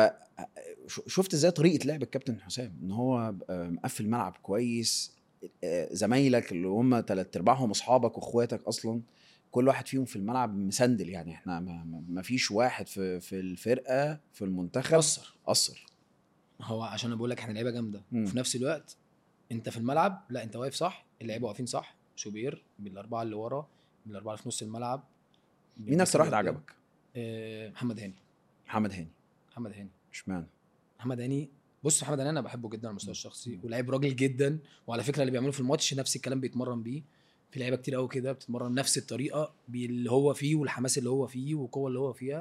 ش- شفت ازاي طريقة لعب الكابتن حسام ان هو آه، مقفل ملعب كويس آه، زمايلك اللي هم تلات ارباعهم اصحابك واخواتك اصلا كل واحد فيهم في الملعب مسندل يعني احنا ما, ما- ما فيش واحد في في الفرقة في المنتخب قصر قصر هو عشان انا بقول لك احنا لعيبه جامده مم. وفي نفس الوقت انت في الملعب لا انت واقف صح اللعيبه واقفين صح شوبير بالاربعه اللي ورا بالاربعه اللي في نص الملعب مين اكتر واحد بالناس اللي عجبك؟ آه، محمد هاني محمد هاني محمد هاني اشمعنى؟ محمد هاني بص محمد هاني انا بحبه جدا على المستوى الشخصي مم. ولعيب راجل جدا وعلى فكره اللي بيعمله في الماتش نفس الكلام بيتمرن بيه في لعيبه كتير قوي كده بتتمرن نفس الطريقه بي- اللي هو فيه والحماس اللي هو فيه والقوه اللي هو فيها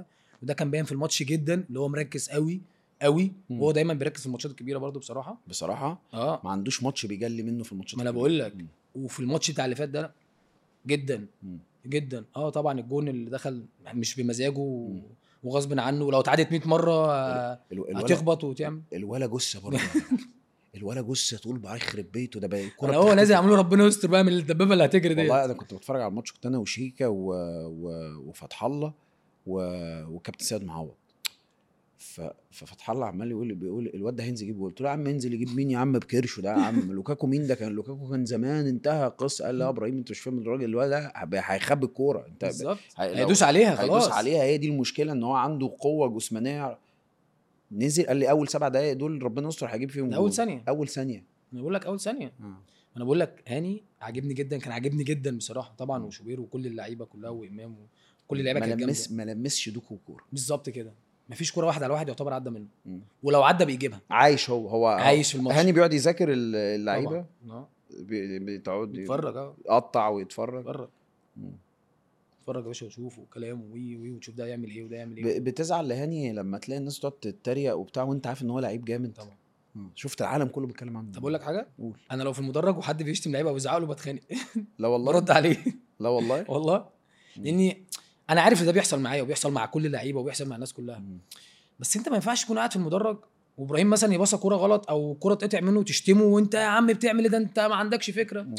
وده كان باين في الماتش جدا اللي هو مركز قوي قوي مم. وهو دايما بيركز في الماتشات الكبيره برضو بصراحه بصراحه اه ما عندوش ماتش بيجلي منه في الماتشات ما انا الكبيرة. بقول لك مم. وفي الماتش بتاع اللي فات ده جدا مم. جدا اه طبعا الجون اللي دخل مش بمزاجه و- مم. وغصب عنه ولو اتعادت 100 مره آه، الو- الولا هتخبط وتعمل الولا جثه برضه الولا جثه طول بقى يخرب بيته ده بقى الكوره انا هو نازل يعملوا ربنا يستر بقى من الدبابه اللي هتجري دي والله انا كنت بتفرج على الماتش كنت انا وشيكا و... و... وفتح الله و... وكابتن سيد معوض ف... ففتح الله عمال يقول بيقول الواد ده هينزل يجيب جول قلت له يا عم انزل يجيب مين يا عم بكرشه ده يا عم لوكاكو مين ده كان لوكاكو كان زمان انتهى القصه قال لا يا ابراهيم انت مش فاهم الراجل الواد ده هب- هيخبي الكوره انت بالظبط هي- لو- هيدوس عليها خلاص هيدوس عليها هي دي المشكله ان هو عنده قوه جسمانيه نزل قال لي اول سبع دقائق دول ربنا يستر هيجيب فيهم ده اول جول. ثانيه اول ثانيه انا بقول لك اول ثانيه آه. انا بقول لك هاني عاجبني جدا كان عاجبني جدا بصراحه طبعا وشوبير وكل اللعيبه كلها وامام وكل اللعيبه ما كانت لمس جامده ما لمسش دوكو كوره بالظبط كده مفيش كوره واحد على واحد يعتبر عدى منه مم. ولو عدى بيجيبها عايش هو هو عايش في الماتش هاني بيقعد يذاكر ال- اللعيبه طبعاً. اه بي- بتقعد اتفرج اه يقطع ويتفرج اتفرج مم. اتفرج يا باشا وشوف وكلامه وي وي وتشوف ده يعمل ايه وده يعمل ايه ب- بتزعل لهاني لما تلاقي الناس تقعد تتريق وبتاع وانت عارف ان هو لعيب جامد طبعا مم. شفت العالم كله بيتكلم عنه طب اقول لك حاجه قول انا لو في المدرج وحد بيشتم لعيبه او يزعق له بتخانق لا والله برد عليه لا والله والله مم. لاني انا عارف ان ده بيحصل معايا وبيحصل مع كل اللعيبه وبيحصل مع الناس كلها مم. بس انت ما ينفعش تكون قاعد في المدرج وابراهيم مثلا يباصى كوره غلط او كوره تقطع منه وتشتمه وانت يا عم بتعمل ايه ده انت ما عندكش فكره مم.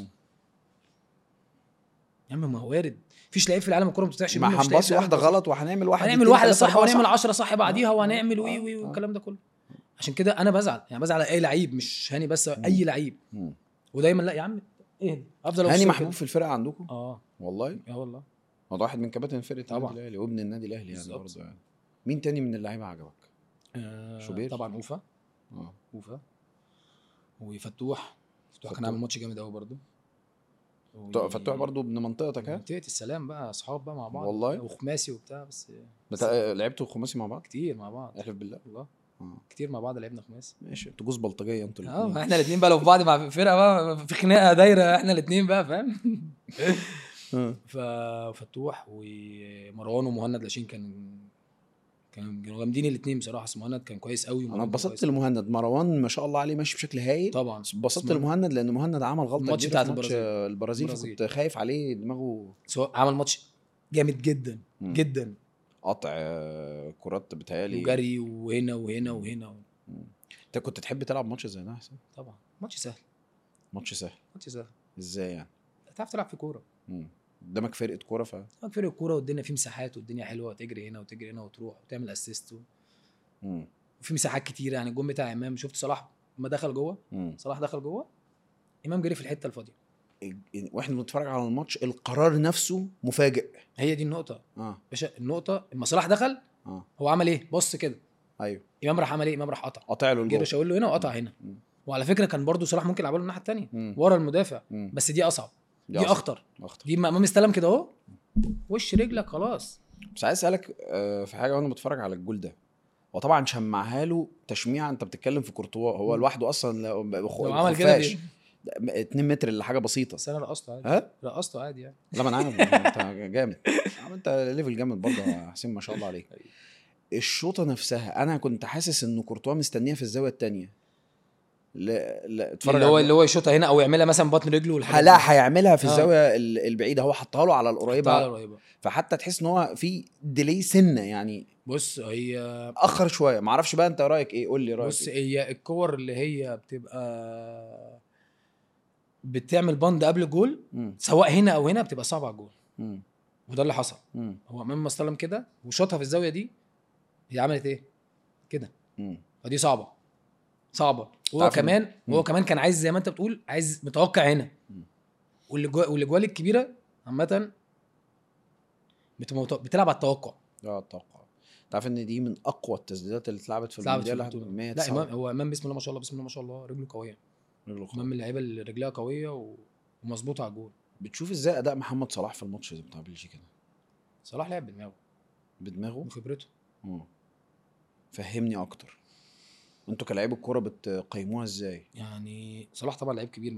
يا عم ما هو وارد مفيش لعيب في العالم الكوره ما بتقطعش ما منه مفيش لعيب هنباصي في العالم واحده بتقطع- غلط وهنعمل واحد هنعمل اتنين، واحده تلاتة، صح أربعة وهنعمل 10 صح بعديها آه، وهنعمل آه، وي وي آه. والكلام ده كله عشان كده انا بزعل يعني بزعل على اي لعيب مش هاني بس اي لعيب مم. ودايما لا يا عم اهدى افضل هاني أبص محبوب كده. في الفرقه عندكم اه والله اه والله هو ده واحد من كباتن فرقه طبعا. النادي الاهلي وابن النادي الاهلي يعني بالظبط. برضه يعني مين تاني من اللعيبه عجبك؟ آه شوبير؟ طبعا اوفا اه اوفا وفتوح فتوح كان فتوح. عامل ماتش جامد قوي برضه فتوح- فتوح برضه ابن منطقتك ها؟ منطقه السلام بقى اصحاب بقى مع بعض والله؟ وخماسي وبتاع بس بتا... لعبتوا خماسي مع بعض؟ كتير مع بعض احلف بالله والله اه كتير مع بعض لعبنا خماسي ماشي انتوا جوز بلطجيه انتوا اه الاثنين احنا الاثنين بقى لو في بعض مع فرقه بقى في خناقه دايره احنا الاثنين بقى فاهم ففتوح ومروان ومهند لاشين كان كانوا جامدين الاثنين بصراحه بس مهند كان كويس قوي انا ومروان كان اتبسطت كويس. لمهند مروان ما شاء الله عليه ماشي بشكل هايل طبعا اتبسطت بس لمهند لان مهند عمل غلطه الماتش كبيرة بتاعت في ماتش البرازيل. البرازيل البرازيل. فكنت خايف عليه دماغه سواء عمل ماتش جامد جدا مم. جدا قطع آه، كرات بتهيألي وجري وهنا وهنا وهنا انت كنت تحب تلعب ماتش زي ده يا حسين؟ طبعا ماتش سهل ماتش سهل ماتش سهل ازاي يعني؟ تعرف تلعب في كوره مم. قدامك فرقه كوره ف معاك فرق الكوره والدنيا فيه مساحات والدنيا حلوه وتجري هنا وتجري هنا وتروح وتعمل اسيست و... مم. وفي مساحات كتيره يعني الجون بتاع امام شفت صلاح لما دخل جوه مم. صلاح دخل جوه امام جري في الحته الفاضيه واحنا بنتفرج على الماتش القرار نفسه مفاجئ هي دي النقطه اه باشا النقطه اما صلاح دخل اه هو عمل ايه بص كده ايوه امام راح عمل ايه امام راح قطع قاطع له جه الجول شاور له هنا وقطع هنا مم. وعلى فكره كان برضو صلاح ممكن يلعبها له الناحيه الثانيه مم. ورا المدافع مم. بس دي اصعب دي, أصلاً. اخطر اخطر دي ما امام استلم كده اهو وش رجلك خلاص بس عايز اسالك آه، في حاجه وانا بتفرج على الجول ده هو طبعا شمعها له تشميع انت بتتكلم في كورتوا هو مم. لوحده اصلا لو لو عمل كده خفاش. دي- ده 2 متر اللي حاجه بسيطه بس انا رقصته عادي ها رقصته عادي يعني لا ما انا عارف انت جامد عم انت ليفل جامد برضه يا حسين ما شاء الله عليك أيوة. الشوطه نفسها انا كنت حاسس ان كورتوا مستنيها في الزاويه الثانيه لا لا اتفرج اللي هو على- اللي هو يشوطها هنا او يعملها مثلا بطن رجله والحاجات دي. لا هيعملها في آه. الزاويه ال- البعيده هو حطها له على تعالى القريبه قريبه فحتى تحس ان هو في ديلي سنه يعني بص هي اخر شويه ما اعرفش بقى انت رايك ايه قول لي رايك بص إيه؟ هي الكور اللي هي بتبقى بتعمل بند قبل الجول مم. سواء هنا او هنا بتبقى صعبه على الجول مم. وده اللي حصل مم. هو امام ما استلم كده وشاطها في الزاويه دي هي عملت ايه كده مم. فدي صعبه صعبه وهو تعرف إن- كمان مم. وهو كمان كان عايز زي ما انت بتقول عايز متوقع هنا مم. والأجوا- والاجوال الكبيره عامه بتبقى متو- بتلعب على التوقع لا اتوقع تعرف ان دي من اقوى التسديدات اللي اتلعبت في اتلعبت في المونديال البطولة. لحد 100 لا امام هو امام بسم الله ما شاء الله بسم الله ما شاء الله رجله قويه رجله قوية. امام من اللعيبه اللي رجلها قويه و... ومظبوطه على الجول بتشوف ازاي اداء محمد صلاح في الماتش بتاع بلجيكا ده صلاح لعب بدماغه بدماغه وخبرته مم. فهمني اكتر انتوا كلاعيبه الكوره بتقيموها ازاي يعني صلاح طبعا لعيب كبير ما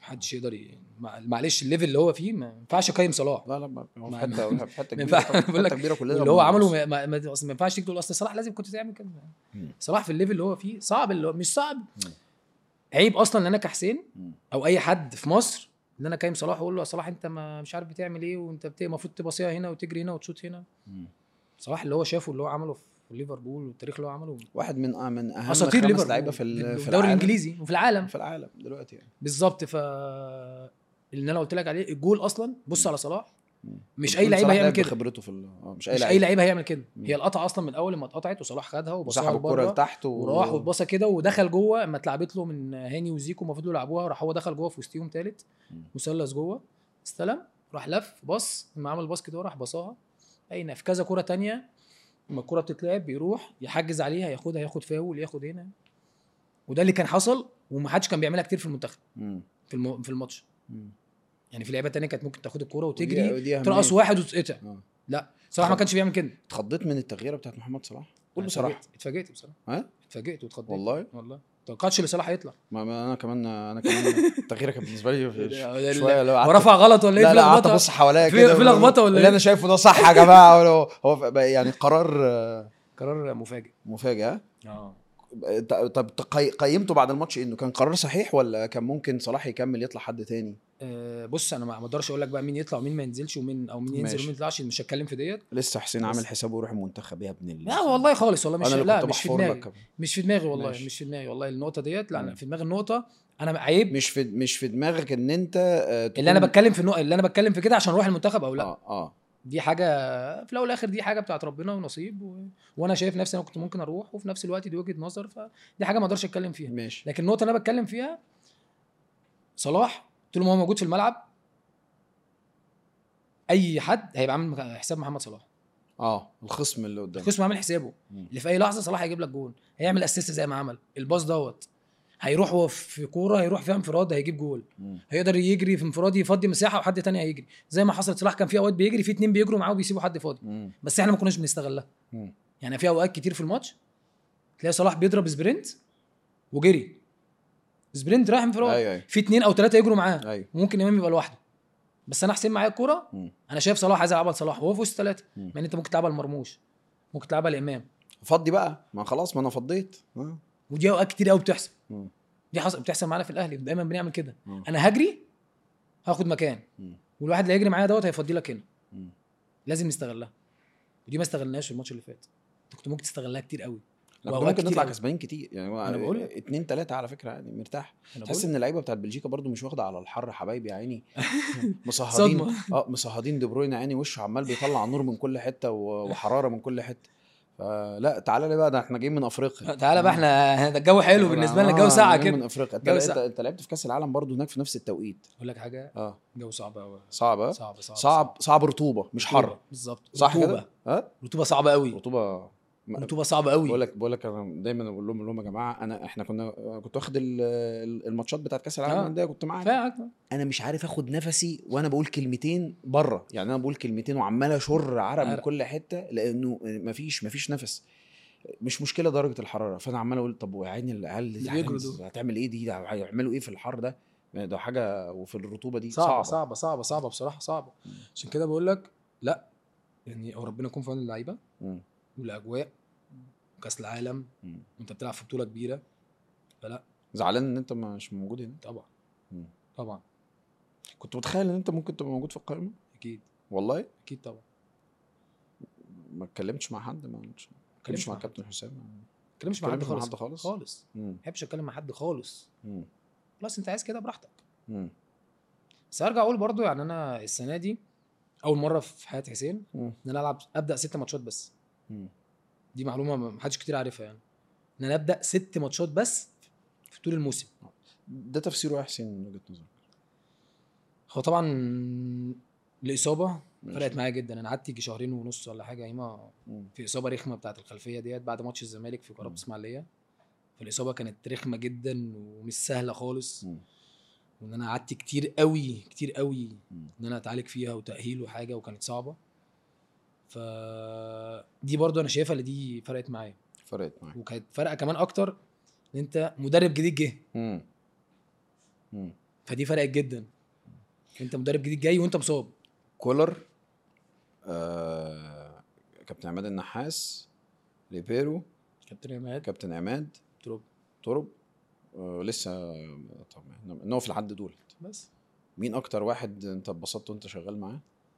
محدش يقدر ي... مع- معلش الليفل اللي هو فيه ما ينفعش اقيم صلاح لا لا ما- هو في ما- حته في حته ما كبيره ينفع- طبعاً، في بقول لك حته كبيره كلنا واللي هو بنبص. عمله ما, ما, ما, أصل ما ينفعش تيجي تقول اصل صلاح لازم كنت تعمل كده مم. صلاح في الليفل اللي هو فيه صعب اللي هو مش صعب عيب اصلا ان انا كحسين مم. او اي حد في مصر ان انا كايم صلاح واقول له يا صلاح انت ما مش عارف بتعمل ايه وانت بت- المفروض تباصيها هنا وتجري هنا وتشوط هنا مم. صلاح اللي هو شافه اللي هو عمله في ليفربول والتاريخ اللي هو عمله واحد من آه من اهم اساطير خمس ليفربول لعيبه في ال- في الدوري العالم الانجليزي وفي العالم في العالم دلوقتي يعني بالظبط ف اللي انا قلت لك عليه الجول اصلا بص مم. على صلاح مم. مش اي كل لعيب صلاح هيعمل لعب كده بخبرته في ال- اه مش اي مش لعيب اي لعيب هيعمل كده مم. هي القطعه اصلا من اول ما اتقطعت وصلاح خدها وبصها وسحب الكره لبره لتحت و... وراح واتبصى كده ودخل جوه اما اتلعبت له من هاني وزيكو المفروض يلعبوها راح هو دخل جوه في وسطيهم تالت مم. مثلث جوه استلم راح لف بص لما عمل باص كده راح بصاها اين في كذا كره تانية لما الكره بتتلعب بيروح يحجز عليها ياخدها ياخد فاول ياخد هنا وده اللي كان حصل ومحدش كان بيعملها كتير في المنتخب مم. في الم... في الماتش مم. يعني في لعيبه تانية كانت ممكن تاخد الكوره ودي- وتجري ودي أهمية. ترقص واحد وتتقطع آه. لا صلاح ما كانش بيعمل كده اتخضيت من التغييره بتاعت محمد صلاح قول أنا بصراحه اتفاجئت- اتفاجئت بصراحه ها اتفاجئت واتخضيت والله والله توقعتش ان صلاح هيطلع ما ما انا كمان انا كمان التغييره كانت بالنسبه لي ده- شويه لو قعدت- ورفع غلط ولا ايه لا في لا قعدت لخبطة؟ ابص حواليا في- كده في لخبطة ولا اللي إيه؟ انا شايفه ده صح يا جماعه ولا هو هو يعني قرار آه، قرار مفاجئ مفاجئ ها؟ اه ط- طب تقي- قيمته بعد الماتش انه كان قرار صحيح ولا كان ممكن صلاح يكمل يطلع حد تاني آه، بص انا ما ما اقدرش اقول لك بقى مين يطلع ومين ما ينزلش ومين او مين ينزل ماشي. ومين ما يطلعش مش هتكلم في ديت لسه حسين بس. عامل حسابه يروح المنتخب يا ابن الله لا والله خالص والله مش انا اللي لا كنت مش في بحفر دماغي لك مش في دماغي والله ماشي. مش في دماغي والله النقطه ديت لا مم. أنا في دماغي النقطه انا عيب مش في مش في دماغك ان انت آه، اللي انا تكون- بتكلم في النقطه اللي انا بتكلم في كده عشان اروح المنتخب او لا اه اه دي حاجه في الاول والاخر دي حاجه بتاعت ربنا ونصيب و... وانا شايف نفسي انا كنت ممكن اروح وفي نفس الوقت دي وجهه نظر فدي حاجه ما اقدرش اتكلم فيها ماشي لكن النقطه اللي انا بتكلم فيها صلاح طول ما هو موجود في الملعب اي حد هيبقى عامل حساب محمد صلاح اه الخصم اللي قدام الخصم عامل حسابه مم. اللي في اي لحظه صلاح هيجيب لك جول هيعمل اسيست زي ما عمل الباص دوت هيروح هو في كوره هيروح فيها انفراد هيجيب جول مم. هيقدر يجري في انفراد يفضي مساحه وحد تاني هيجري زي ما حصل صلاح كان في اوقات بيجري في اتنين بيجروا معاه وبيسيبوا حد فاضي مم. بس احنا ما كناش بنستغلها مم. يعني في اوقات كتير في الماتش تلاقي صلاح بيضرب سبرنت وجري سبرنت رايح انفراد ايوه ايوه في اتنين او ثلاثه يجروا معاه ايوه وممكن امام يبقى لوحده بس انا حسين معايا الكوره مم. انا شايف صلاح عايز يلعبها لصلاح وهو في وسط ثلاثه مم. ما انت ممكن تلعبها لمرموش ممكن تلعبها لامام فضي بقى ما خلاص ما انا فضيت آه. ودي اوقات كتير قوي بتحصل مم. دي حصل بتحصل معانا في الاهلي دايما بنعمل كده مم. انا هجري هاخد مكان مم. والواحد اللي هيجري معايا دوت هيفضي لك هنا مم. لازم نستغلها ودي ما استغلناش في الماتش اللي فات انت كنت ممكن تستغلها كتير قوي لا، كنا وأوقات ممكن كتير نطلع أوي. كسبانين كتير يعني هو أنا بقول لك. اتنين تلاته على فكره يعني مرتاح انا تحس بقول ان اللعيبه بتاعت بلجيكا برضو مش واخده على الحر حبايبي يا عيني مصهدين صدمة. اه مصهدين دي بروين يا عيني وشه عمال بيطلع نور من كل حته و- وحراره من كل حته فلا تعالى لي بقى ده احنا جايين من افريقيا تعالى بقى احنا ده الجو حلو بالنسبه لنا الجو آه، ساقعه جايين من كده افريقيا انت جو انت, ساقع. انت لعبت في كاس العالم برضو هناك في نفس التوقيت اقول لك حاجه اه الجو صعب قوي صعب ها؟ صعب صعب صعب صعب رطوبه مش حر بالظبط صح رطوبة. كده؟ ها؟ رطوبه صعبه قوي رطوبه رطوبه صعبه قوي بقول لك بقول لك انا دايما اقول لهم لهم يا جماعه انا احنا كنا كنت واخد ال- ال- الماتشات بتاعت كاس العالم آه. للانديه كنت معاك فاهم انا مش عارف اخد نفسي وانا بقول كلمتين بره يعني انا بقول كلمتين وعمال اشر عرق من عرق. كل حته لانه مفيش مفيش نفس مش مشكله درجه الحراره فانا عمال اقول طب ويا عيني العيال اللي دي بيجروا هتعمل- دول. هتعمل ايه دي ده هيعملوا ايه في الحر ده ده حاجه وفي الرطوبه دي صعبه صعبه, صعبه صعبه صعبه بصراحه صعبه عشان كده بقول لك لا يعني هو ربنا يكون في عون اللعيبه مم. والاجواء وكاس العالم مم. وانت بتلعب في بطوله كبيره زعلان ان انت مش موجود هنا طبعا مم. طبعا كنت متخيل ان انت ممكن تبقى موجود في القائمه اكيد والله اكيد طبعا ما اتكلمتش مع حد ما اتكلمتش مع مع حد. كابتن حسام ما اتكلمش مع حد اتكلمتش مع خالص حد خالص؟ خالص مم. ما بحبش اتكلم مع حد خالص مم. خلاص انت عايز كده براحتك مم. بس ارجع اقول برضو يعني انا السنه دي اول مره في حياه حسين مم. ان انا العب ابدا ست ماتشات بس مم. دي معلومه ما حدش كتير عارفها يعني ان انا ابدا ست ماتشات بس في طول الموسم ده تفسيره يا حسين من وجهه نظرك هو طبعا الاصابه ماشي. فرقت معايا جدا انا قعدت يجي شهرين ونص ولا حاجه ايما مم. في اصابه رخمه بتاعت الخلفيه ديت بعد ماتش الزمالك في قرابه مم. اسماعيليه فالاصابه كانت رخمه جدا ومش سهله خالص مم. وان انا قعدت كتير قوي كتير قوي مم. ان انا اتعالج فيها وتاهيل وحاجه وكانت صعبه ف دي برضو انا شايفها اللي دي فرقت معايا فرقت معاك وكانت فارقه كمان اكتر ان انت مدرب جديد جه مم. مم. فدي فرقت جدا انت مدرب جديد جاي وانت مصاب كولر آه كابتن عماد النحاس ليبيرو كابتن عماد كابتن عماد تروب ترب آه لسه طبعا نقف لحد دول بس مين اكتر واحد انت اتبسطت وانت شغال معاه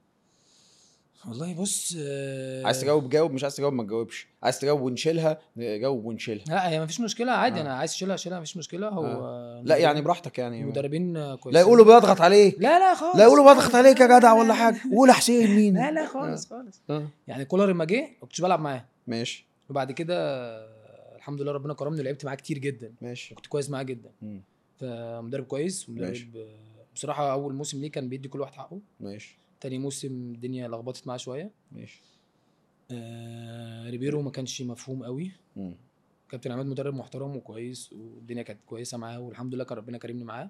والله بص آه، عايز تجاوب جاوب مش عايز تجاوب ما تجاوبش عايز تجاوب ونشيلها جاوب ونشيلها لا هي مفيش مشكله عادي آه. انا عايز اشيلها اشيلها مفيش مشكله هو لا يعني براحتك يعني مدربين آه، كويسين لا يقولوا بيضغط عليك لا لا خالص لا يقولوا بضغط عليك يا جدع لا، ولا لا، حاجه قول يا حسين مين لا لا خالص خالص آه. يعني كولر لما جه ما كنتش بلعب معاه ماشي وبعد كده آه، الحمد لله ربنا كرمني ولعبت معاه كتير جدا ماشي وكنت كويس معاه جدا مم. فمدرب كويس ماشي. ومدرب آه، بصراحه اول موسم ليه كان بيدي كل واحد حقه ماشي تاني موسم الدنيا لخبطت معاه شويه ماشي آه ريبيرو ما كانش مفهوم قوي مم. كابتن عماد مدرب محترم وكويس والدنيا كانت كويسه معاه والحمد لله كان ربنا كرمني معاه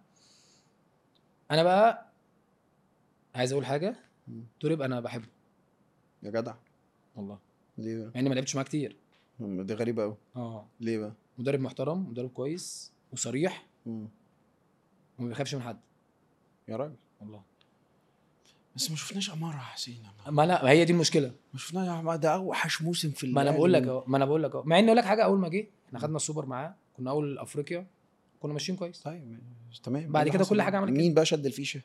انا بقى عايز اقول حاجه مم. توريب انا بحبه يا جدع والله ليه بقى؟ مع اني ما لعبتش معاه كتير مم، دي غريبه قوي اه ليه بقى؟ مدرب محترم مدرب كويس وصريح مم. وما بيخافش من حد يا راجل والله بس ما شفناش عماره يا حسين ما انا ما هي دي المشكله ما شفناش عمارة ده اوحش موسم في ما انا الأهلي بقول لك من- اهو ما انا بقول لك اهو مع اني اقول لك حاجه اول ما جه احنا خدنا السوبر معاه كنا اول افريقيا كنا ماشيين كويس طيب تمام بعد إيه كده اللي كل حصل؟ حاجة عملت مين بقى شد الفيشه؟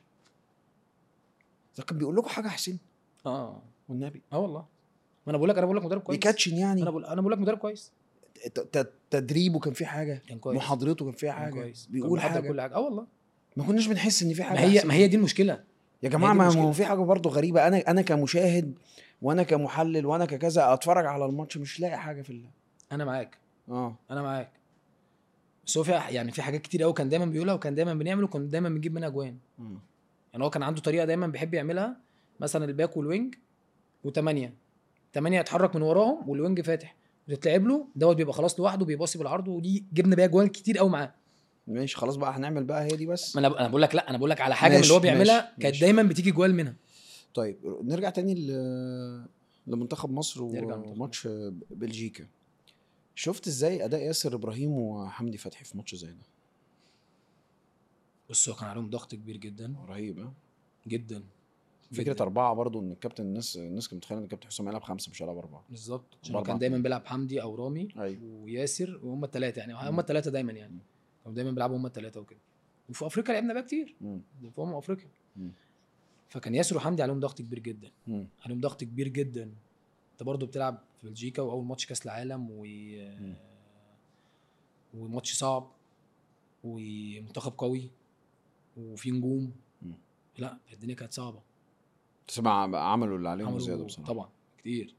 ده كان بيقول لكم حاجه يا حسين اه والنبي اه والله ما انا بقول لك انا بقول لك مدرب كويس بيكاتشن يعني انا بقول انا بقول لك مدرب كويس ت- ت- تدريبه كان فيه حاجه كان كويس محاضرته كان فيها كان حاجه كويس كان بيقول بيحضر حاجه كل حاجه اه والله ما كناش بنحس ان في حاجه ما هي أحسن. ما هي دي المشكله يا جماعه دي ما المشكلة. هو في حاجه برضه غريبه انا انا كمشاهد وانا كمحلل وانا ككذا اتفرج على الماتش مش لاقي حاجه في ال انا معاك اه انا معاك بس هو في يعني في حاجات كتير قوي كان دايما بيقولها وكان دايما بنعمل وكان دايما بنجيب منها اجوان مم. يعني هو كان عنده طريقه دايما بيحب يعملها مثلا الباك والوينج وثمانيه ثمانيه يتحرك من وراهم والوينج فاتح وتتلعب له دوت بيبقى خلاص لوحده بيباصي بالعرض ودي جبنا بيها اجوان كتير قوي معاه ماشي خلاص بقى هنعمل بقى هي دي بس ما انا انا بقول لك لا انا بقول لك على حاجه من ماشي، اللي هو بيعملها ماشي، كانت ماشي. دايما بتيجي جوال منها طيب نرجع تاني ل- لمنتخب مصر نرجع لمنتخب وماتش بلجيكا شفت ازاي اداء ياسر ابراهيم وحمدي فتحي في ماتش زي ده بص هو كان عليهم ضغط كبير جدا رهيب ها جدا فكره جداً. اربعه برضو ان الكابتن الناس الناس كانت متخيله ان الكابتن حسام هيلعب خمسه مش هيلعب اربعه بالظبط عشان بأربعة كان دايما اتنين. بيلعب حمدي او رامي ايوه وياسر وهم الثلاثه يعني مم. هم الثلاثه دايما يعني كانوا دايما بيلعبوا هم الثلاثه وكده وفي افريقيا لعبنا بقى كتير مم. في امم افريقيا مم. فكان ياسر وحمدي عليهم ضغط كبير جدا مم. عليهم ضغط كبير جدا انت برضه بتلعب في بلجيكا واول ماتش كاس العالم و وماتش صعب ومنتخب قوي وفي نجوم مم. لا الدنيا كانت صعبه تسمع عملوا اللي عليهم عملوا زياده بصراحه طبعا كتير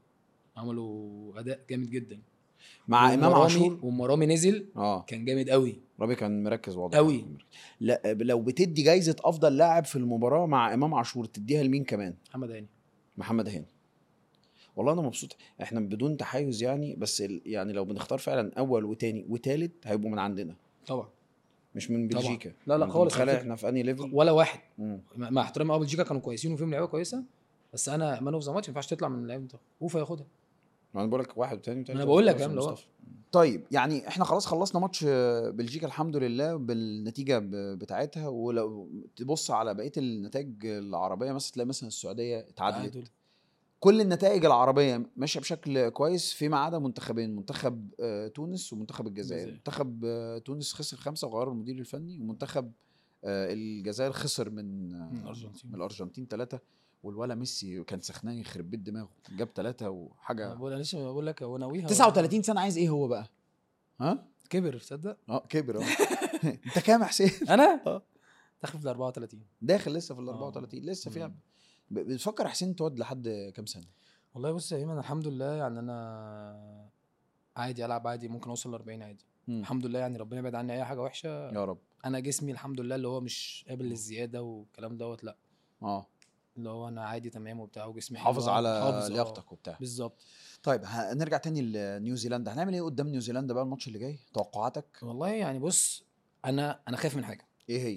عملوا اداء جامد جدا مع امام ومرامي- عاشور ومرامي نزل اه كان جامد قوي رامي كان مركز واضح أوي. لا لو بتدي جايزه افضل لاعب في المباراه مع امام عاشور تديها لمين كمان محمد هاني محمد هاني والله انا مبسوط احنا بدون تحيز يعني بس ال... يعني لو بنختار فعلا اول وتاني وتالت هيبقوا من عندنا طبعا مش من طبعاً. بلجيكا لا، لا أنت خالص، متخيل على فكرة. احنا في انهي ليفل ولا واحد مم. مع مع احترامي اه بلجيكا كانوا كويسين وفيهم لعيبه كويسه بس انا مان اوف ذا ماتش ما ينفعش تطلع من اللعيبه ده اوفا ياخدها ما انا بقول لك واحد وتاني وتالت أنا بقول لك وخلاص يا عم، اللي هو- مصطفى. طيب يعني احنا خلاص خلصنا ماتش بلجيكا الحمد لله بالنتيجه ب- بتاعتها ولو تبص على بقيه النتائج العربيه مثلا تلاقي مثلا السعوديه اتعادلت تعادل. كل النتائج العربيه ماشيه بشكل كويس فيما عدا منتخبين منتخب آه، تونس ومنتخب الجزائر الجزائر. منتخب آه، تونس خسر خمسه وغيروا المدير الفني ومنتخب آه، الجزائر خسر من آه، من الأرجنتين. من الارجنتين ثلاثه والولا ميسي كان سخنان يخرب بيت دماغه جاب ثلاثه انا وحاجه بقول انا لسه بقول لك هو ناويها 39 سنه عايز ايه هو بقى ها كبر تصدق اه كبر اه انت كام يا حسين انا آه. داخل في ال 34 داخل لسه في ال آه. 34 لسه فيها مم. ب- بتفكر يا حسين تقعد لحد كام سنه والله بص يا ايمن الحمد لله يعني انا عادي العب عادي ممكن اوصل ل 40 عادي مم. الحمد لله يعني ربنا يبعد عني اي حاجه وحشه يا رب انا جسمي الحمد لله اللي هو مش قابل للزياده والكلام دوت لا اه اللي هو انا عادي تمام وبتاع وجسمي حافظ حلو، على حافظ، آه، لياقتك وبتاع بالظبط طيب هنرجع تاني لنيوزيلندا هنعمل ايه قدام نيوزيلندا بقى الماتش اللي جاي توقعاتك والله يعني بص انا انا خايف من حاجه ايه هي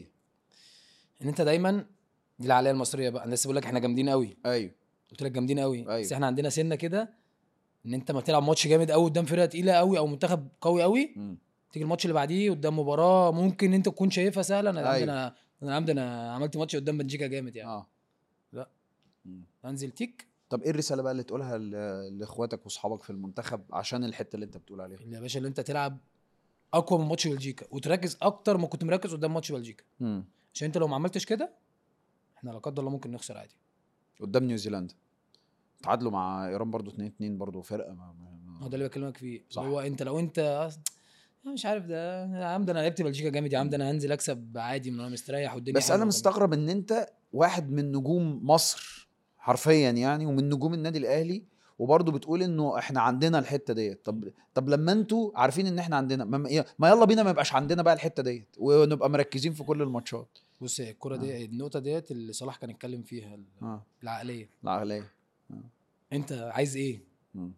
ان انت دايما دي العقليه المصريه بقى انا لسه بقول لك احنا جامدين قوي ايوه قلت لك جامدين قوي أيوة. بس احنا عندنا سنه كده ان انت ما تلعب ماتش جامد قوي قدام فرقه تقيله قوي او منتخب قوي قوي مم. تيجي الماتش اللي بعديه قدام مباراه ممكن انت تكون شايفها سهله انا أيوة. عندنا انا عمد انا عملت ماتش قدام بلجيكا جامد يعني اه لا. مم. انزل تيك طب ايه الرساله بقى اللي تقولها ل- لاخواتك واصحابك في المنتخب عشان الحته اللي انت بتقول عليها يا باشا اللي انت تلعب اقوى من ماتش بلجيكا وتركز اكتر ما كنت مركز قدام ماتش بلجيكا مم. عشان انت لو ما عملتش كده احنا لا قدر الله ممكن نخسر عادي قدام نيوزيلندا تعادلوا مع ايران برضو 2 2 برضو فرقه ما ما هو ده اللي بكلمك فيه صح. صح. هو انت لو انت أص- أنا مش عارف ده يا عم ده انا لعبت بلجيكا جامد يا عم ده انا هنزل اكسب عادي من وانا مستريح والدنيا بس حلوة انا وجميلة. مستغرب ان انت واحد من نجوم مصر حرفيا يعني ومن نجوم النادي الاهلي وبرضه بتقول انه احنا عندنا الحته ديت طب طب لما انتوا عارفين ان احنا عندنا ما, ما يلا بينا ما يبقاش عندنا بقى الحته ديت ونبقى مركزين في كل الماتشات بص هي الكوره دي النقطه ديت اللي صلاح كان اتكلم فيها ال- اه العقليه العقليه انت عايز ايه مم.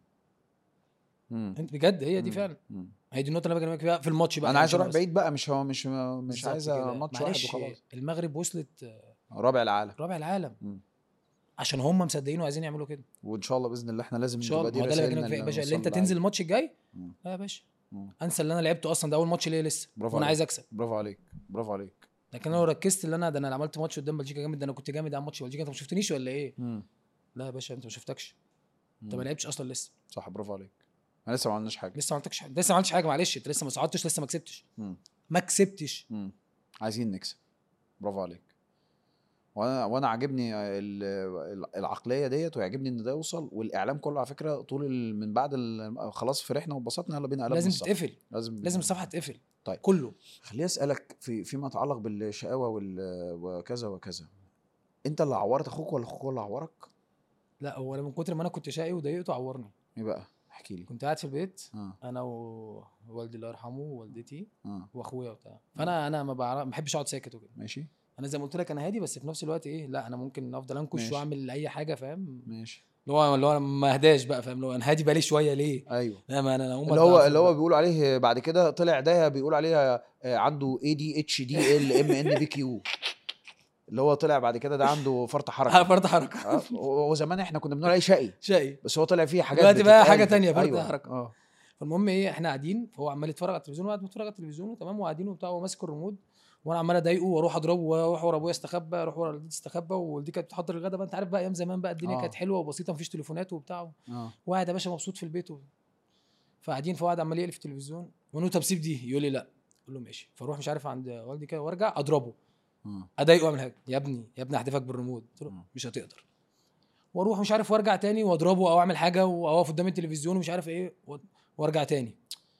مم. انت بجد هي دي مم. فعلا مم. هي دي النقطه اللي انا بكلمك فيها في الماتش بقى انا عايز عشان اروح بس- بعيد بقى مش هو مش مش بالظبط عايز كده. ماتش واحد معلش، وخلاص المغرب وصلت آه، رابع العالم رابع العالم مم. عشان هم مصدقين وعايزين يعملوا كده وان شاء الله باذن الله احنا لازم ان شاء الله تبقى ما دي هو ده اللي رسائلنا بكلمك فيه يا باشا اللي نوصل انت للعالم. تنزل الماتش الجاي مم. لا يا باشا مم. انسى اللي انا لعبته اصلا ده اول ماتش ليا لسه برافو وانا عليك. عايز اكسب برافو عليك برافو عليك لكن لو ركزت اللي انا ده انا عملت ماتش قدام بلجيكا جامد ده انا كنت جامد على ماتش بلجيكا انت ما شفتنيش ولا ايه مم. لا يا باشا انت ما شفتكش انت مم. ما لعبتش اصلا لسه صح برافو عليك انا لسه ما عملناش حاجه لسه ما عملتش حاجه لسه ما عملتش حاجه معلش انت لسه ما صعدتش لسه ما كسبتش مم. ما كسبتش مم. عايزين نكسب برافو عليك وانا وانا عاجبني ال- ال- العقليه ديت ويعجبني ان ده يوصل والاعلام كله على فكره طول ال- من بعد ال- خلاص فرحنا وانبسطنا يلا بينا قلبنا لازم الصفحة. تتقفل لازم لازم الصفحه تتقفل طيب. كله خليني اسالك في فيما يتعلق بالشقاوه وال- وكذا وكذا انت اللي عورت اخوك ولا اخوك هو اللي عورك؟ لا هو أنا من كتر ما انا كنت شقي وضايقته عورني ايه بقى؟ احكي لي كنت قاعد في البيت اه انا ووالدي الله يرحمه ووالدتي اه واخويا وبتاع فانا انا ما بعرف ما بحبش اقعد ساكت وكده ماشي انا زي ما قلت لك انا هادي بس في نفس الوقت ايه لا انا ممكن افضل انكش ماشي. واعمل اي حاجه فاهم ماشي اللي هو اللي هو أنا ما اهداش بقى فاهم اللي هو انا هادي بقالي شويه ليه ايوه لا ما انا انا أقوم اللي هو أتعافى اللي هو بقى. بيقولوا عليه بعد كده طلع ده بيقول عليه آه، عنده اي دي اتش دي ال ام ان بي كيو اللي هو طلع بعد كده ده عنده فرط حركه فرط حركه اه هو زمان احنا كنا بنقول عليه شقي شقي بس هو طلع فيه حاجات دلوقتي بقى بتتقال حاجة كده. تانية، فرط أيوة. حركة. اه فالمهم ايه احنا قاعدين فهو عمال يتفرج على التلفزيون وقاعد بيتفرج على التلفزيون تمام وقاعدين وبتاع وهو ماسك الريموت وانا عمال اضايقه واروح اضربه واروح ورا ابويا استخبى اروح ورا والدتي استخبى والدي كانت بتحضر الغدا بقى انت عارف بقى ايام زمان بقى الدنيا آه. كانت حلوه وبسيطه مفيش تليفونات وبتاع اه وقاعد يا باشا مبسوط في البيت و... فقاعدين فقاعد عمال يقلب في التلفزيون وانا طب سيب دي يقول لي لا اقول له ماشي فاروح مش عارف عند والدي كده وارجع اضربه اه اضايقه اعمل حاجه يا ابني يا ابني احدفك بالريموت قلت له مم. مش هتقدر واروح مش عارف وارجع تاني واضربه او اعمل حاجه واقف قدام التلفزيون ومش عارف ايه و- وارجع تاني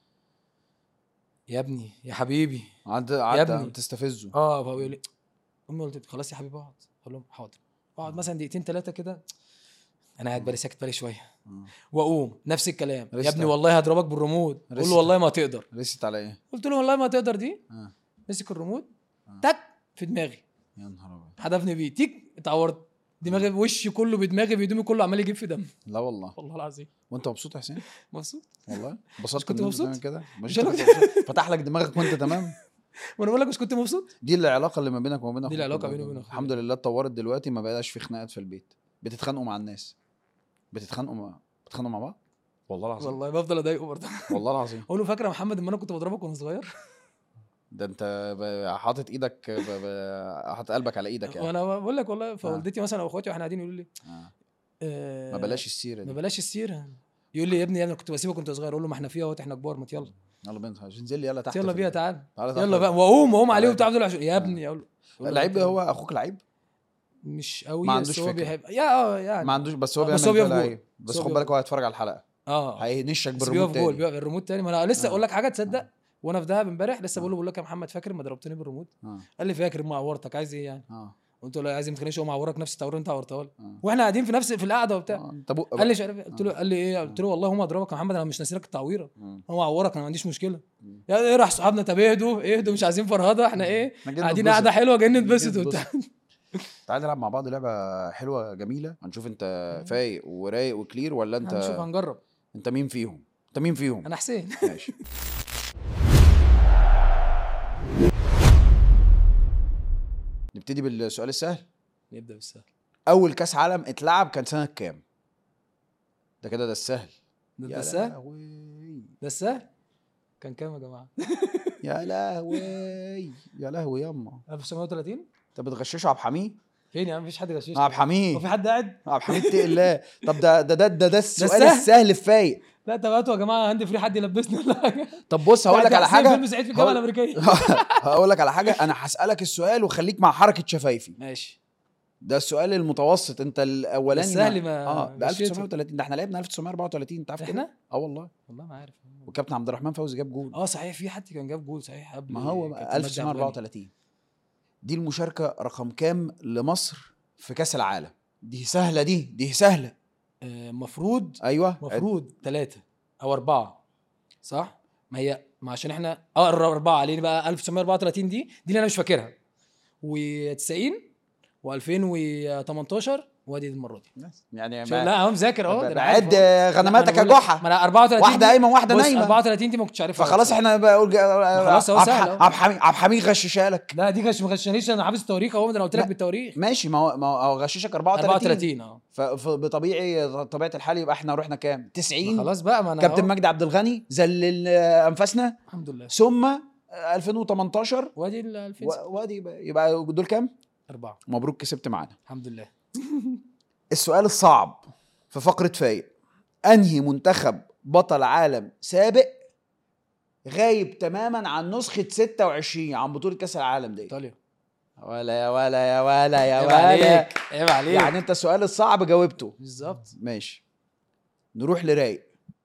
يا ابني يا حبيبي قعدت قعدت ابني. تستفزه اه فهو يقول لي امي قلت له خلاص يا حبيبي اقعد اقول لهم حاضر اقعد مثلا دقيقتين ثلاثه كده انا قاعد بالي ساكت بالي شويه آه. واقوم نفس الكلام يا رست. ابني والله هضربك بالريموت قول رست. له والله ما تقدر رست على ايه؟ قلت له والله ما تقدر دي اه مسك الريموت آه. تك في دماغي يا نهار ابيض حدفني بيه تيك اتعورت دماغي وشي كله بدماغي بهدومي كله عمال يجيب في دم لا والله والله العظيم وانت مبسوط يا حسين؟ مبسوط والله انبسطت كنت إن أنت مبسوط؟ بتعمل كده مش مش أنت أنا كنت مبسوط؟ فتح لك دماغك وانت تمام وانا بقول لك مش كنت مبسوط دي العلاقه اللي ما بينك وما بين دي أخوك العلاقة والله. بيني وبين أخويا. الحمد لله اتطورت دلوقتي ما بقاش في خناقات في البيت بتتخانقوا مع الناس بتتخانقوا مع بتتخانقوا مع بعض والله العظيم والله بفضل اضايقه برضه والله العظيم اقول له فاكر يا محمد ان انا كنت بضربك وانا صغير ده انت ب- حاطط ايدك ب- ب- حاطط قلبك على ايدك يعني وانا بقول لك والله فوالدتي مثلا او اخواتي واحنا قاعدين يقولوا لي آه. آه، ما بلاش السيره ما دي بلاش السيره يقول لي يا ابني انا كنت بسيبك وانت صغير اقول له ما احنا فيها اهوت احنا كبار ما يلا يلا بينا انزل لي يلا تحت يلا في بيها ال- تعال تعالى تحت يلا في- بقى واقوم واقوم عليه تعالى. وبتاع افضل عشان- يا ابني اقول له أقول له لعيب أنت هو اخوك لعيب مش قوي ما بس عندوش هو فكرة. بيحب يا اه يعني ما عندوش بس هو آه، بيعمل بس هو فيها بيقف جول. لعيب بس بس هو خد بيقف بالك هو هيتفرج على الحلقه اه هينشك بس بالريموت بيقف جول تاني بيقف الريموت تاني ما انا لسه آه. اقول لك حاجه تصدق آه. وانا في دهب امبارح لسه بقول له بقول لك يا محمد فاكر ما ضربتني بالريموت اه قال لي فاكر ما عورتك عايز ايه يعني اه قلت له عايز إيه؟ ما تخلينيش اقوم اعورك نفس التعوير اللي انت عورتها لي اه واحنا قاعدين في نفس في القعده وبتاع آه، انت بق قال لي مش عارف إيه. قلت له آه. قال لي ايه قلت له والله هم اضربك يا محمد انا مش ناسيلك التعويره مم. هو عورك انا ما عنديش مشكله مم. يا ايه راح صحابنا طب اهدوا اهدوا مش عايزين فرهده احنا ايه إحنا جايين قاعدين نتبسط. قاعده حلوه جايين نتبسط نتبسط. وبتاع تعالى نلعب مع بعض لعبه حلوه جميله هنشوف انت فايق ورايق وكلير ولا انت هنشوف هنجرب انت مين فيهم انت مين فيهم انا حسين ماشي نبتدي بالسؤال السهل نبدا بالسهل اول كاس عالم اتلعب كان سنه كام ده كده ده السهل ده يا ده السهل لهوي. ده السهل كان كام يا جماعه يا لهوي يا لهوي يما 1930 انت بتغششه عبد الحميد فين يا عم مفيش حد غششني عبد الحميد هو في حد قاعد عبد الحميد اتقي الله طب ده ده ده ده, ده السؤال سهل. السهل في فايق لا طب هاتوا يا جماعه هاندي فري حد يلبسني ولا حاجه طب بص هقول لك واحد على يحسن حاجه فيلم سعيد في الجامعه هقول- الامريكيه هقول لك على حاجه انا هسالك السؤال وخليك مع حركه شفايفي ماشي ده السؤال المتوسط انت الاولاني السهل ما- اه ب غشيته. 1930 ده احنا لعبنا 1934 انت عارف كده احنا اه والله والله ما عارف وكابتن عبد الرحمن فوزي جاب جول اه صحيح في حد كان جاب جول صحيح قبل ما هو كابتن بقى مجدي عبد الغني. 1934 دي المشاركه رقم كام لمصر في كاس العالم دي سهله دي دي سهله آه، مفروض ايوه مفروض ثلاثة أو أربعة صح؟ ما هي ما عشان احنا اه أربعة علينا بقى 1934 دي دي اللي أنا مش فاكرها و90 و2018 وادي المرة دي يعني شو- لا اهو مذاكر اهو ده أنا عارف بعد أهو. غنماتك لا، يا ما أنا بقول لك- جحا ما انا 34 واحده دي- قايمه وواحده بص نايمه 34 دي ما كنتش عارفها فخلاص احنا بقول خلاص هو عبد سهل الح- أهو. عبد الحميد عبد الحميد غششها لك لا دي غش ما غشنيش انا حافظ التواريخ اهو ده انا قلت لك لا. بالتواريخ ماشي ما هو ما هو غششك 34 34 اه فبطبيعي طبيعه الحال يبقى احنا رحنا كام ما 90 خلاص بقى ما انا كابتن أهو. مجدي عبد الغني ذلل آه، انفاسنا الحمد لله ثم آه، 2018 وادي ال 2000 و- وادي يبقى, يبقى دول كام أربعة مبروك كسبت معانا الحمد لله السؤال الصعب في فقره فايق انهي منتخب بطل عالم سابق غايب تماما عن نسخه 26 عن بطوله كاس العالم دي ايطاليا ولا يا ولا يا ولا يا عيب ولا عليك عيب عليك يعني انت السؤال الصعب جاوبته بالظبط ماشي نروح لرايق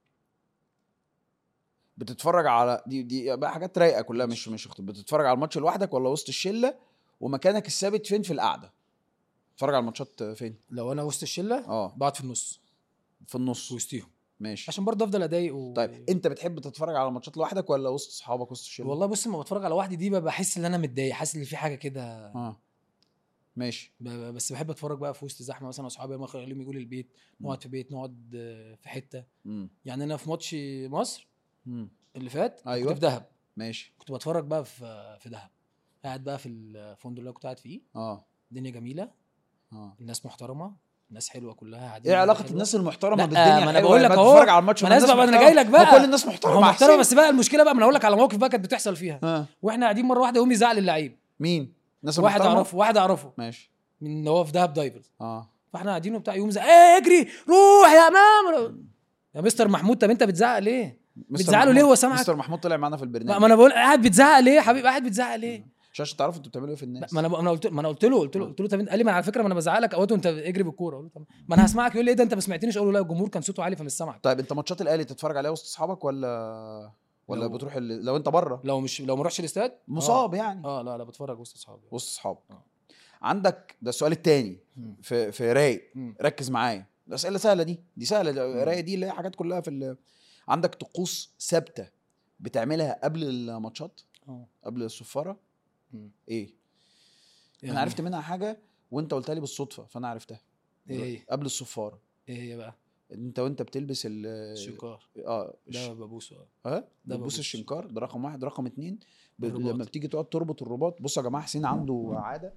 بتتفرج على دي دي بقى حاجات رايقه كلها مش مش اخت- بتتفرج على الماتش لوحدك ولا وسط الشله ومكانك الثابت فين في القعده تتفرج على الماتشات فين لو انا وسط الشله اه بقعد في النص في النص في وسطيهم ماشي عشان برضه افضل اضايق و... طيب انت بتحب تتفرج على الماتشات لوحدك ولا وسط اصحابك وسط الشله والله بص لما بتفرج على واحده دي ببقى بحس ان انا متضايق حاسس ان في حاجه كده اه ماشي ب- ب- بس بحب اتفرج بقى في وسط زحمه مثلا اصحابي ما خليهم يجوا لي البيت نقعد في بيت نقعد آه، في حته مم. يعني انا في ماتش مصر مم. اللي فات أيوة. كنت في دهب ماشي كنت بتفرج بقى في في دهب قاعد بقى في الفندق اللي أنا كنت قاعد فيه اه الدنيا جميله اه الناس محترمه الناس حلوه كلها قاعدين ايه قاعدة علاقه حلوة. الناس المحترمه لا، بالدنيا ما أنا الحلوة؟ بقول لك يبقى أهو. تتفرج على الماتش ما مع أنا الناس أسمع بقى، أنا محترمة. جاي لك بقى. ما كل الناس هو محترمه محترمه أحسن. بس بقى المشكله بقى ما انا اقول لك على مواقف بقى كانت بتحصل فيها اه واحنا قاعدين مره واحده يقوم يزعل اللعيب مين الناس واحد المحترمة؟ اعرفه واحد اعرفه ماشي من اللي هو في دهب دايفرز اه فاحنا قاعدين وبتاع يقوم زعق ايه اجري روح يا امام يا مستر محمود طب انت بتزعق ليه؟ مستر بتزعله ليه محمود- هو سامعك؟ مستر محمود طلع معانا في ما البرنامج ما انا بقول قاعد بتزعق ليه يا حبيبي قاعد بتزعق ليه؟ مش عشان تعرفوا انتوا بتعملوا ايه في الناس ما انا ما انا قلت ما انا قلت له قلت له قلت له طب انت قال لي ما أنا على فكره ما انا بزعق لك اوقات وانت اجري بالكوره اقول له طب ما انا هسمعك يقول لي ايه ده انت ما سمعتنيش اقول له لا الجمهور كان صوته عالي فمش سامعك طيب انت ماتشات الاهلي تتفرج عليها وسط اصحابك ولا ولا لو- بتروح ال... لو انت بره لو مش لو ما رحتش الاستاد مصاب يعني اه لا لا بتفرج وسط اصحابي وسط اصحابك آه. عندك ده السؤال التاني مم. في في رايق مم. ركز معايا الاسئله سهله دي دي سهله ده مم. رايق دي اللي هي حاجات كلها في ال... عندك طقوس ثابته بتعملها قبل الماتشات اه قبل الصفاره مم. ايه يعني انا عرفت منها حاجه وانت قلتها لي بالصدفه فانا عرفتها ايه هي؟ قبل الصفاره ايه هي بقى؟ انت وانت بتلبس ال الشنكار اه ده ببوسه اه ها ده بتبوس ببوس. الشنكار ده رقم واحد رقم اتنين ب... الرباط. لما بتيجي تقعد تربط الرباط بصوا يا جماعه حسين عنده عاده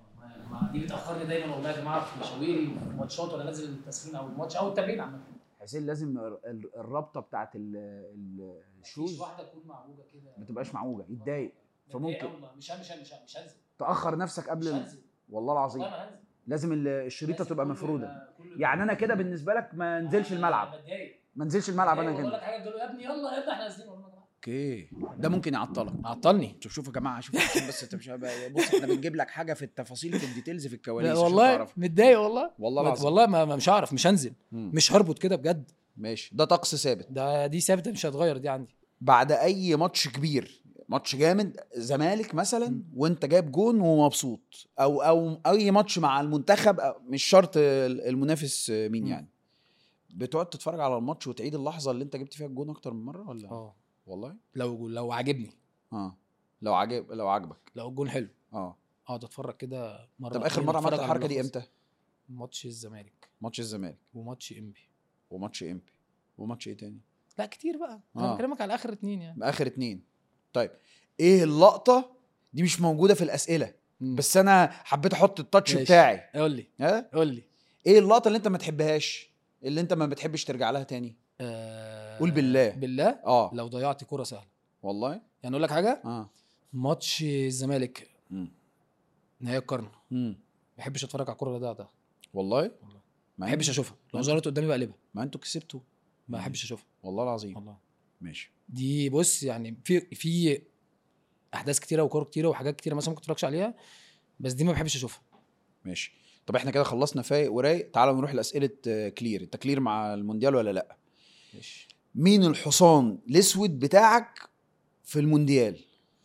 ما دي بتاخرني دايما والله يا جماعه في مشاويري وفي ماتشات وانا نازل التسخين او الماتش او التمرين عامه حسين لازم ال- ال- الرابطه بتاعت ال- ال- الشوز واحده تكون معوجه كده ما تبقاش معوجه يتضايق متضايق فممكن أوي، مش مش مش مش هنزل تاخر نفسك قبل مش ال... هنزل والله العظيم والله ما هنزل لازم ال- الشريطه لازم تبقى كله مفروده يبقى- كله يعني انا يبقى- كده بالنسبه لك ما انزلش الملعب أنا بتضايق ما انزلش الملعب انا بقول كده لك حاجه تقول له يا ابني يلا يا ابني احنا نازلين أقول له يا جماعة. اوكي ده ممكن يعطلك عطلني شوف شوفوا يا جماعه شوفوا عشان بس انت مش بص احنا بنجيب لك حاجه في التفاصيل في الديتيلز في الكواليس لا عشان والله تعرف. متضايق والله والله ما- العظيم والله ما ما- مش هعرف مش هنزل مم. مش هربط كده بجد ماشي ده طقس ثابت ده دي ثابته مش هتغير دي عندي بعد اي ماتش كبير ماتش جامد زمالك مثلا مم. وانت جايب جون ومبسوط او او اي ماتش مع المنتخب أو مش شرط ال- المنافس مين مم. يعني بتقعد تتفرج على الماتش وتعيد اللحظه اللي انت جبت فيها الجون اكتر من مره ولا اه والله لو لو عاجبني اه لو عجب لو عجبك لو الجون حلو اه اقعد اتفرج كده مره طب اخر مرتين، مره عملت أتفرج على الحركه دي الملخص. امتى ماتش الزمالك ماتش الزمالك وماتش انبي وماتش امبي وماتش ايه تاني لا كتير بقى انا آه. بكلمك على اخر اتنين يعني اخر اتنين طيب ايه اللقطه دي مش موجوده في الاسئله مم. بس انا حبيت احط التاتش ماشي. بتاعي قول لي ها قول لي ايه اللقطه اللي انت ما تحبهاش اللي انت ما بتحبش ترجع لها تاني آه قول بالله. بالله اه لو ضيعت كرة سهله والله يعني اقول لك حاجه اه ماتش الزمالك مم. نهائي القرن مم. ما بحبش اتفرج على الكوره ده ده والله والله. ما ما بحبش اشوفها لو ما- ظهرت قدامي بقلبها ما انتوا كسبتوا ما مم. بحبش اشوفها والله العظيم والله ماشي دي بص يعني في في احداث كتيره وكوره كتيره وحاجات كتيره مثلا ممكن تتفرجش عليها بس دي ما بحبش اشوفها ماشي طب احنا كده خلصنا فايق ورايق تعالوا نروح لاسئله آه، كلير انت كلير مع المونديال ولا لا ماشي مين الحصان الاسود بتاعك في المونديال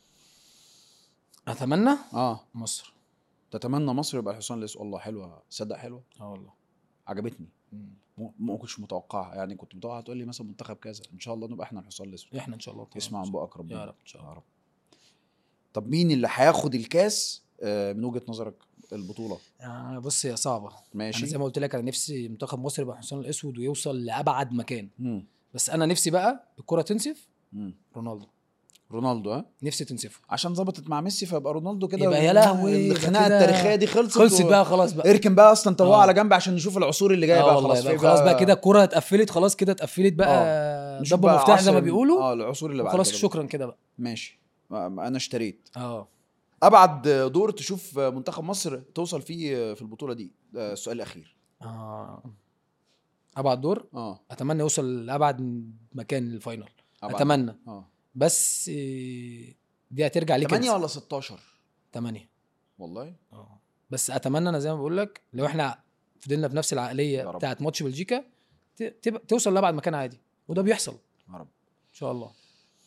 اتمنى اه مصر تتمنى مصر يبقى الحصان الاسود الله حلوه صدق حلوه اه والله عجبتني مم. م- ما كنتش متوقعها يعني كنت متوقع تقول لي مثلا منتخب كذا ان شاء الله نبقى احنا الحصان الاسود احنا ان شاء الله طبعاً. اسمع عن بقك ربنا يا رب ان شاء الله يا رب طب مين اللي هياخد الكاس آه، من وجهه نظرك البطوله آه بص هي صعبه ماشي انا زي ما قلت لك انا نفسي منتخب مصر يبقى حسام الاسود ويوصل لابعد مكان مم. بس انا نفسي بقى الكره تنسف مم. رونالدو رونالدو ها نفسي تنسفه عشان ظبطت مع ميسي فيبقى رونالدو كده يبقى يا لهوي، يبقى الخناقه كده التاريخيه دي خلصت خلصت و- بقى خلاص بقى اركن بقى اصلا طوعه آه. على جنب عشان نشوف العصور اللي جايه اه بقى والله خلاص بقى في خلاص بقى كده الكره اتقفلت خلاص كده اتقفلت بقى نشوف ضبه بقى مفتاح زي ما عصر- بيقولوا اه العصور اللي بعد خلاص كده شكرا كده بقى ماشي ما- ما انا اشتريت اه ابعد دور تشوف منتخب مصر توصل فيه في البطوله دي ده السؤال الاخير اه ابعد دور اه اتمنى يوصل لابعد مكان الفاينل أبعد. اتمنى اه بس آه، دي هترجع ليك 8 ولا 16 8 والله اه بس اتمنى انا زي ما بقول لك لو احنا فضلنا بنفس يا العقليه رب. بتاعت ماتش بلجيكا ت- تبقى توصل لابعد مكان عادي وده بيحصل يا رب ان شاء الله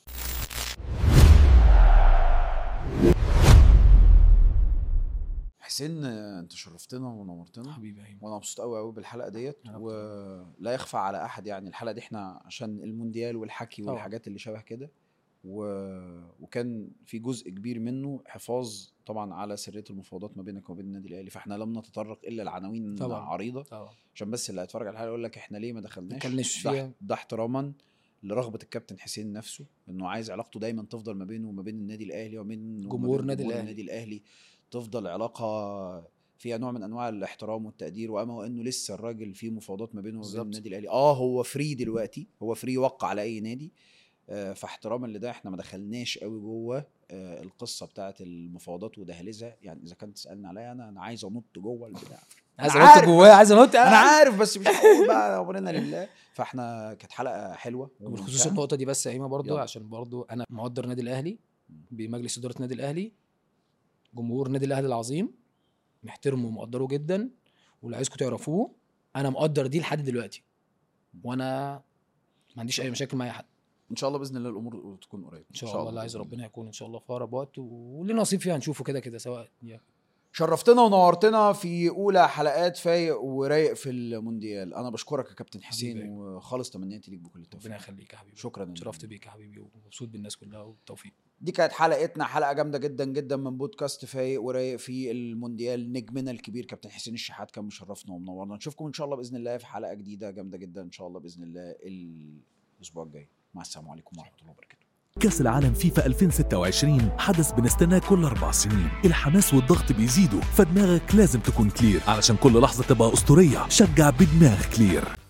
حسين آه، انت شرفتنا ونورتنا حبيبي ايمن وانا مبسوط قوي قوي بالحلقه ديت يا رب. ولا يخفى على احد يعني الحلقه دي احنا عشان المونديال والحكي طبعا. والحاجات اللي شبه كده و... وكان في جزء كبير منه حفاظ طبعا على سريه المفاوضات ما بينك وبين النادي الاهلي فاحنا لم نتطرق الا العناوين طبعا. عريضه طبعا عشان بس اللي هيتفرج على الحلقه يقول لك احنا ليه ما دخلناش دخلناش ده- فيها. ده احتراما لرغبه الكابتن حسين نفسه انه عايز علاقته دايما تفضل ما بينه وما بين النادي الاهلي ومن جمهور النادي الأهلي. النادي الاهلي تفضل علاقه فيها نوع من انواع الاحترام والتقدير واما وانه لسه الراجل في مفاوضات ما بينه وبين بالظبط. النادي الاهلي اه هو فري دلوقتي هو فري يوقع على اي نادي آه، فاحتراما لده احنا ما دخلناش قوي جوه آه، القصه بتاعه المفاوضات ودهاليزها يعني اذا كنت تسالني عليا انا انا عايز انط جوه البتاع عايز أنا انط عارف جواه عايز انط انا عارف بس مش هقول بقى امرنا لله فاحنا كانت حلقه حلوه وبخصوص وممتعة. النقطه دي بس يا ايما برضو يلا. عشان برضو انا مقدر النادي الاهلي مم. بمجلس اداره النادي الاهلي جمهور النادي الاهلي العظيم محترمه ومقدره جدا واللي عايزكم تعرفوه انا مقدر دي لحد دلوقتي وانا ما عنديش اي مشاكل مع اي حد ان شاء الله باذن الله الامور تكون قريب ان شاء الله اللي عايز بإذن ربنا يكون ان شاء الله في اقرب وقت واللي نصيب فيها هنشوفه كده كده سواء يا- شرفتنا ونورتنا في اولى حلقات فايق ورايق في المونديال انا بشكرك يا كابتن حسين حبيبي. وخالص تمنياتي ليك بكل التوفيق ربنا يخليك يا حبيبي شكرا شرفت بيك يا حبيبي ومبسوط بالناس كلها والتوفيق دي كانت حلقتنا حلقه جامده جدا جدا من بودكاست فايق ورايق في المونديال نجمنا الكبير كابتن حسين الشحات كان مشرفنا ومنورنا نشوفكم ان شاء الله باذن الله في حلقه جديده جامده جدا ان شاء الله باذن الله الاسبوع الجاي مع السلامه عليكم ورحمه الله وبركاته كأس العالم فيفا 2026 حدث بنستناه كل أربع سنين الحماس والضغط بيزيدوا فدماغك لازم تكون كلير علشان كل لحظة تبقى أسطورية شجع بدماغ كلير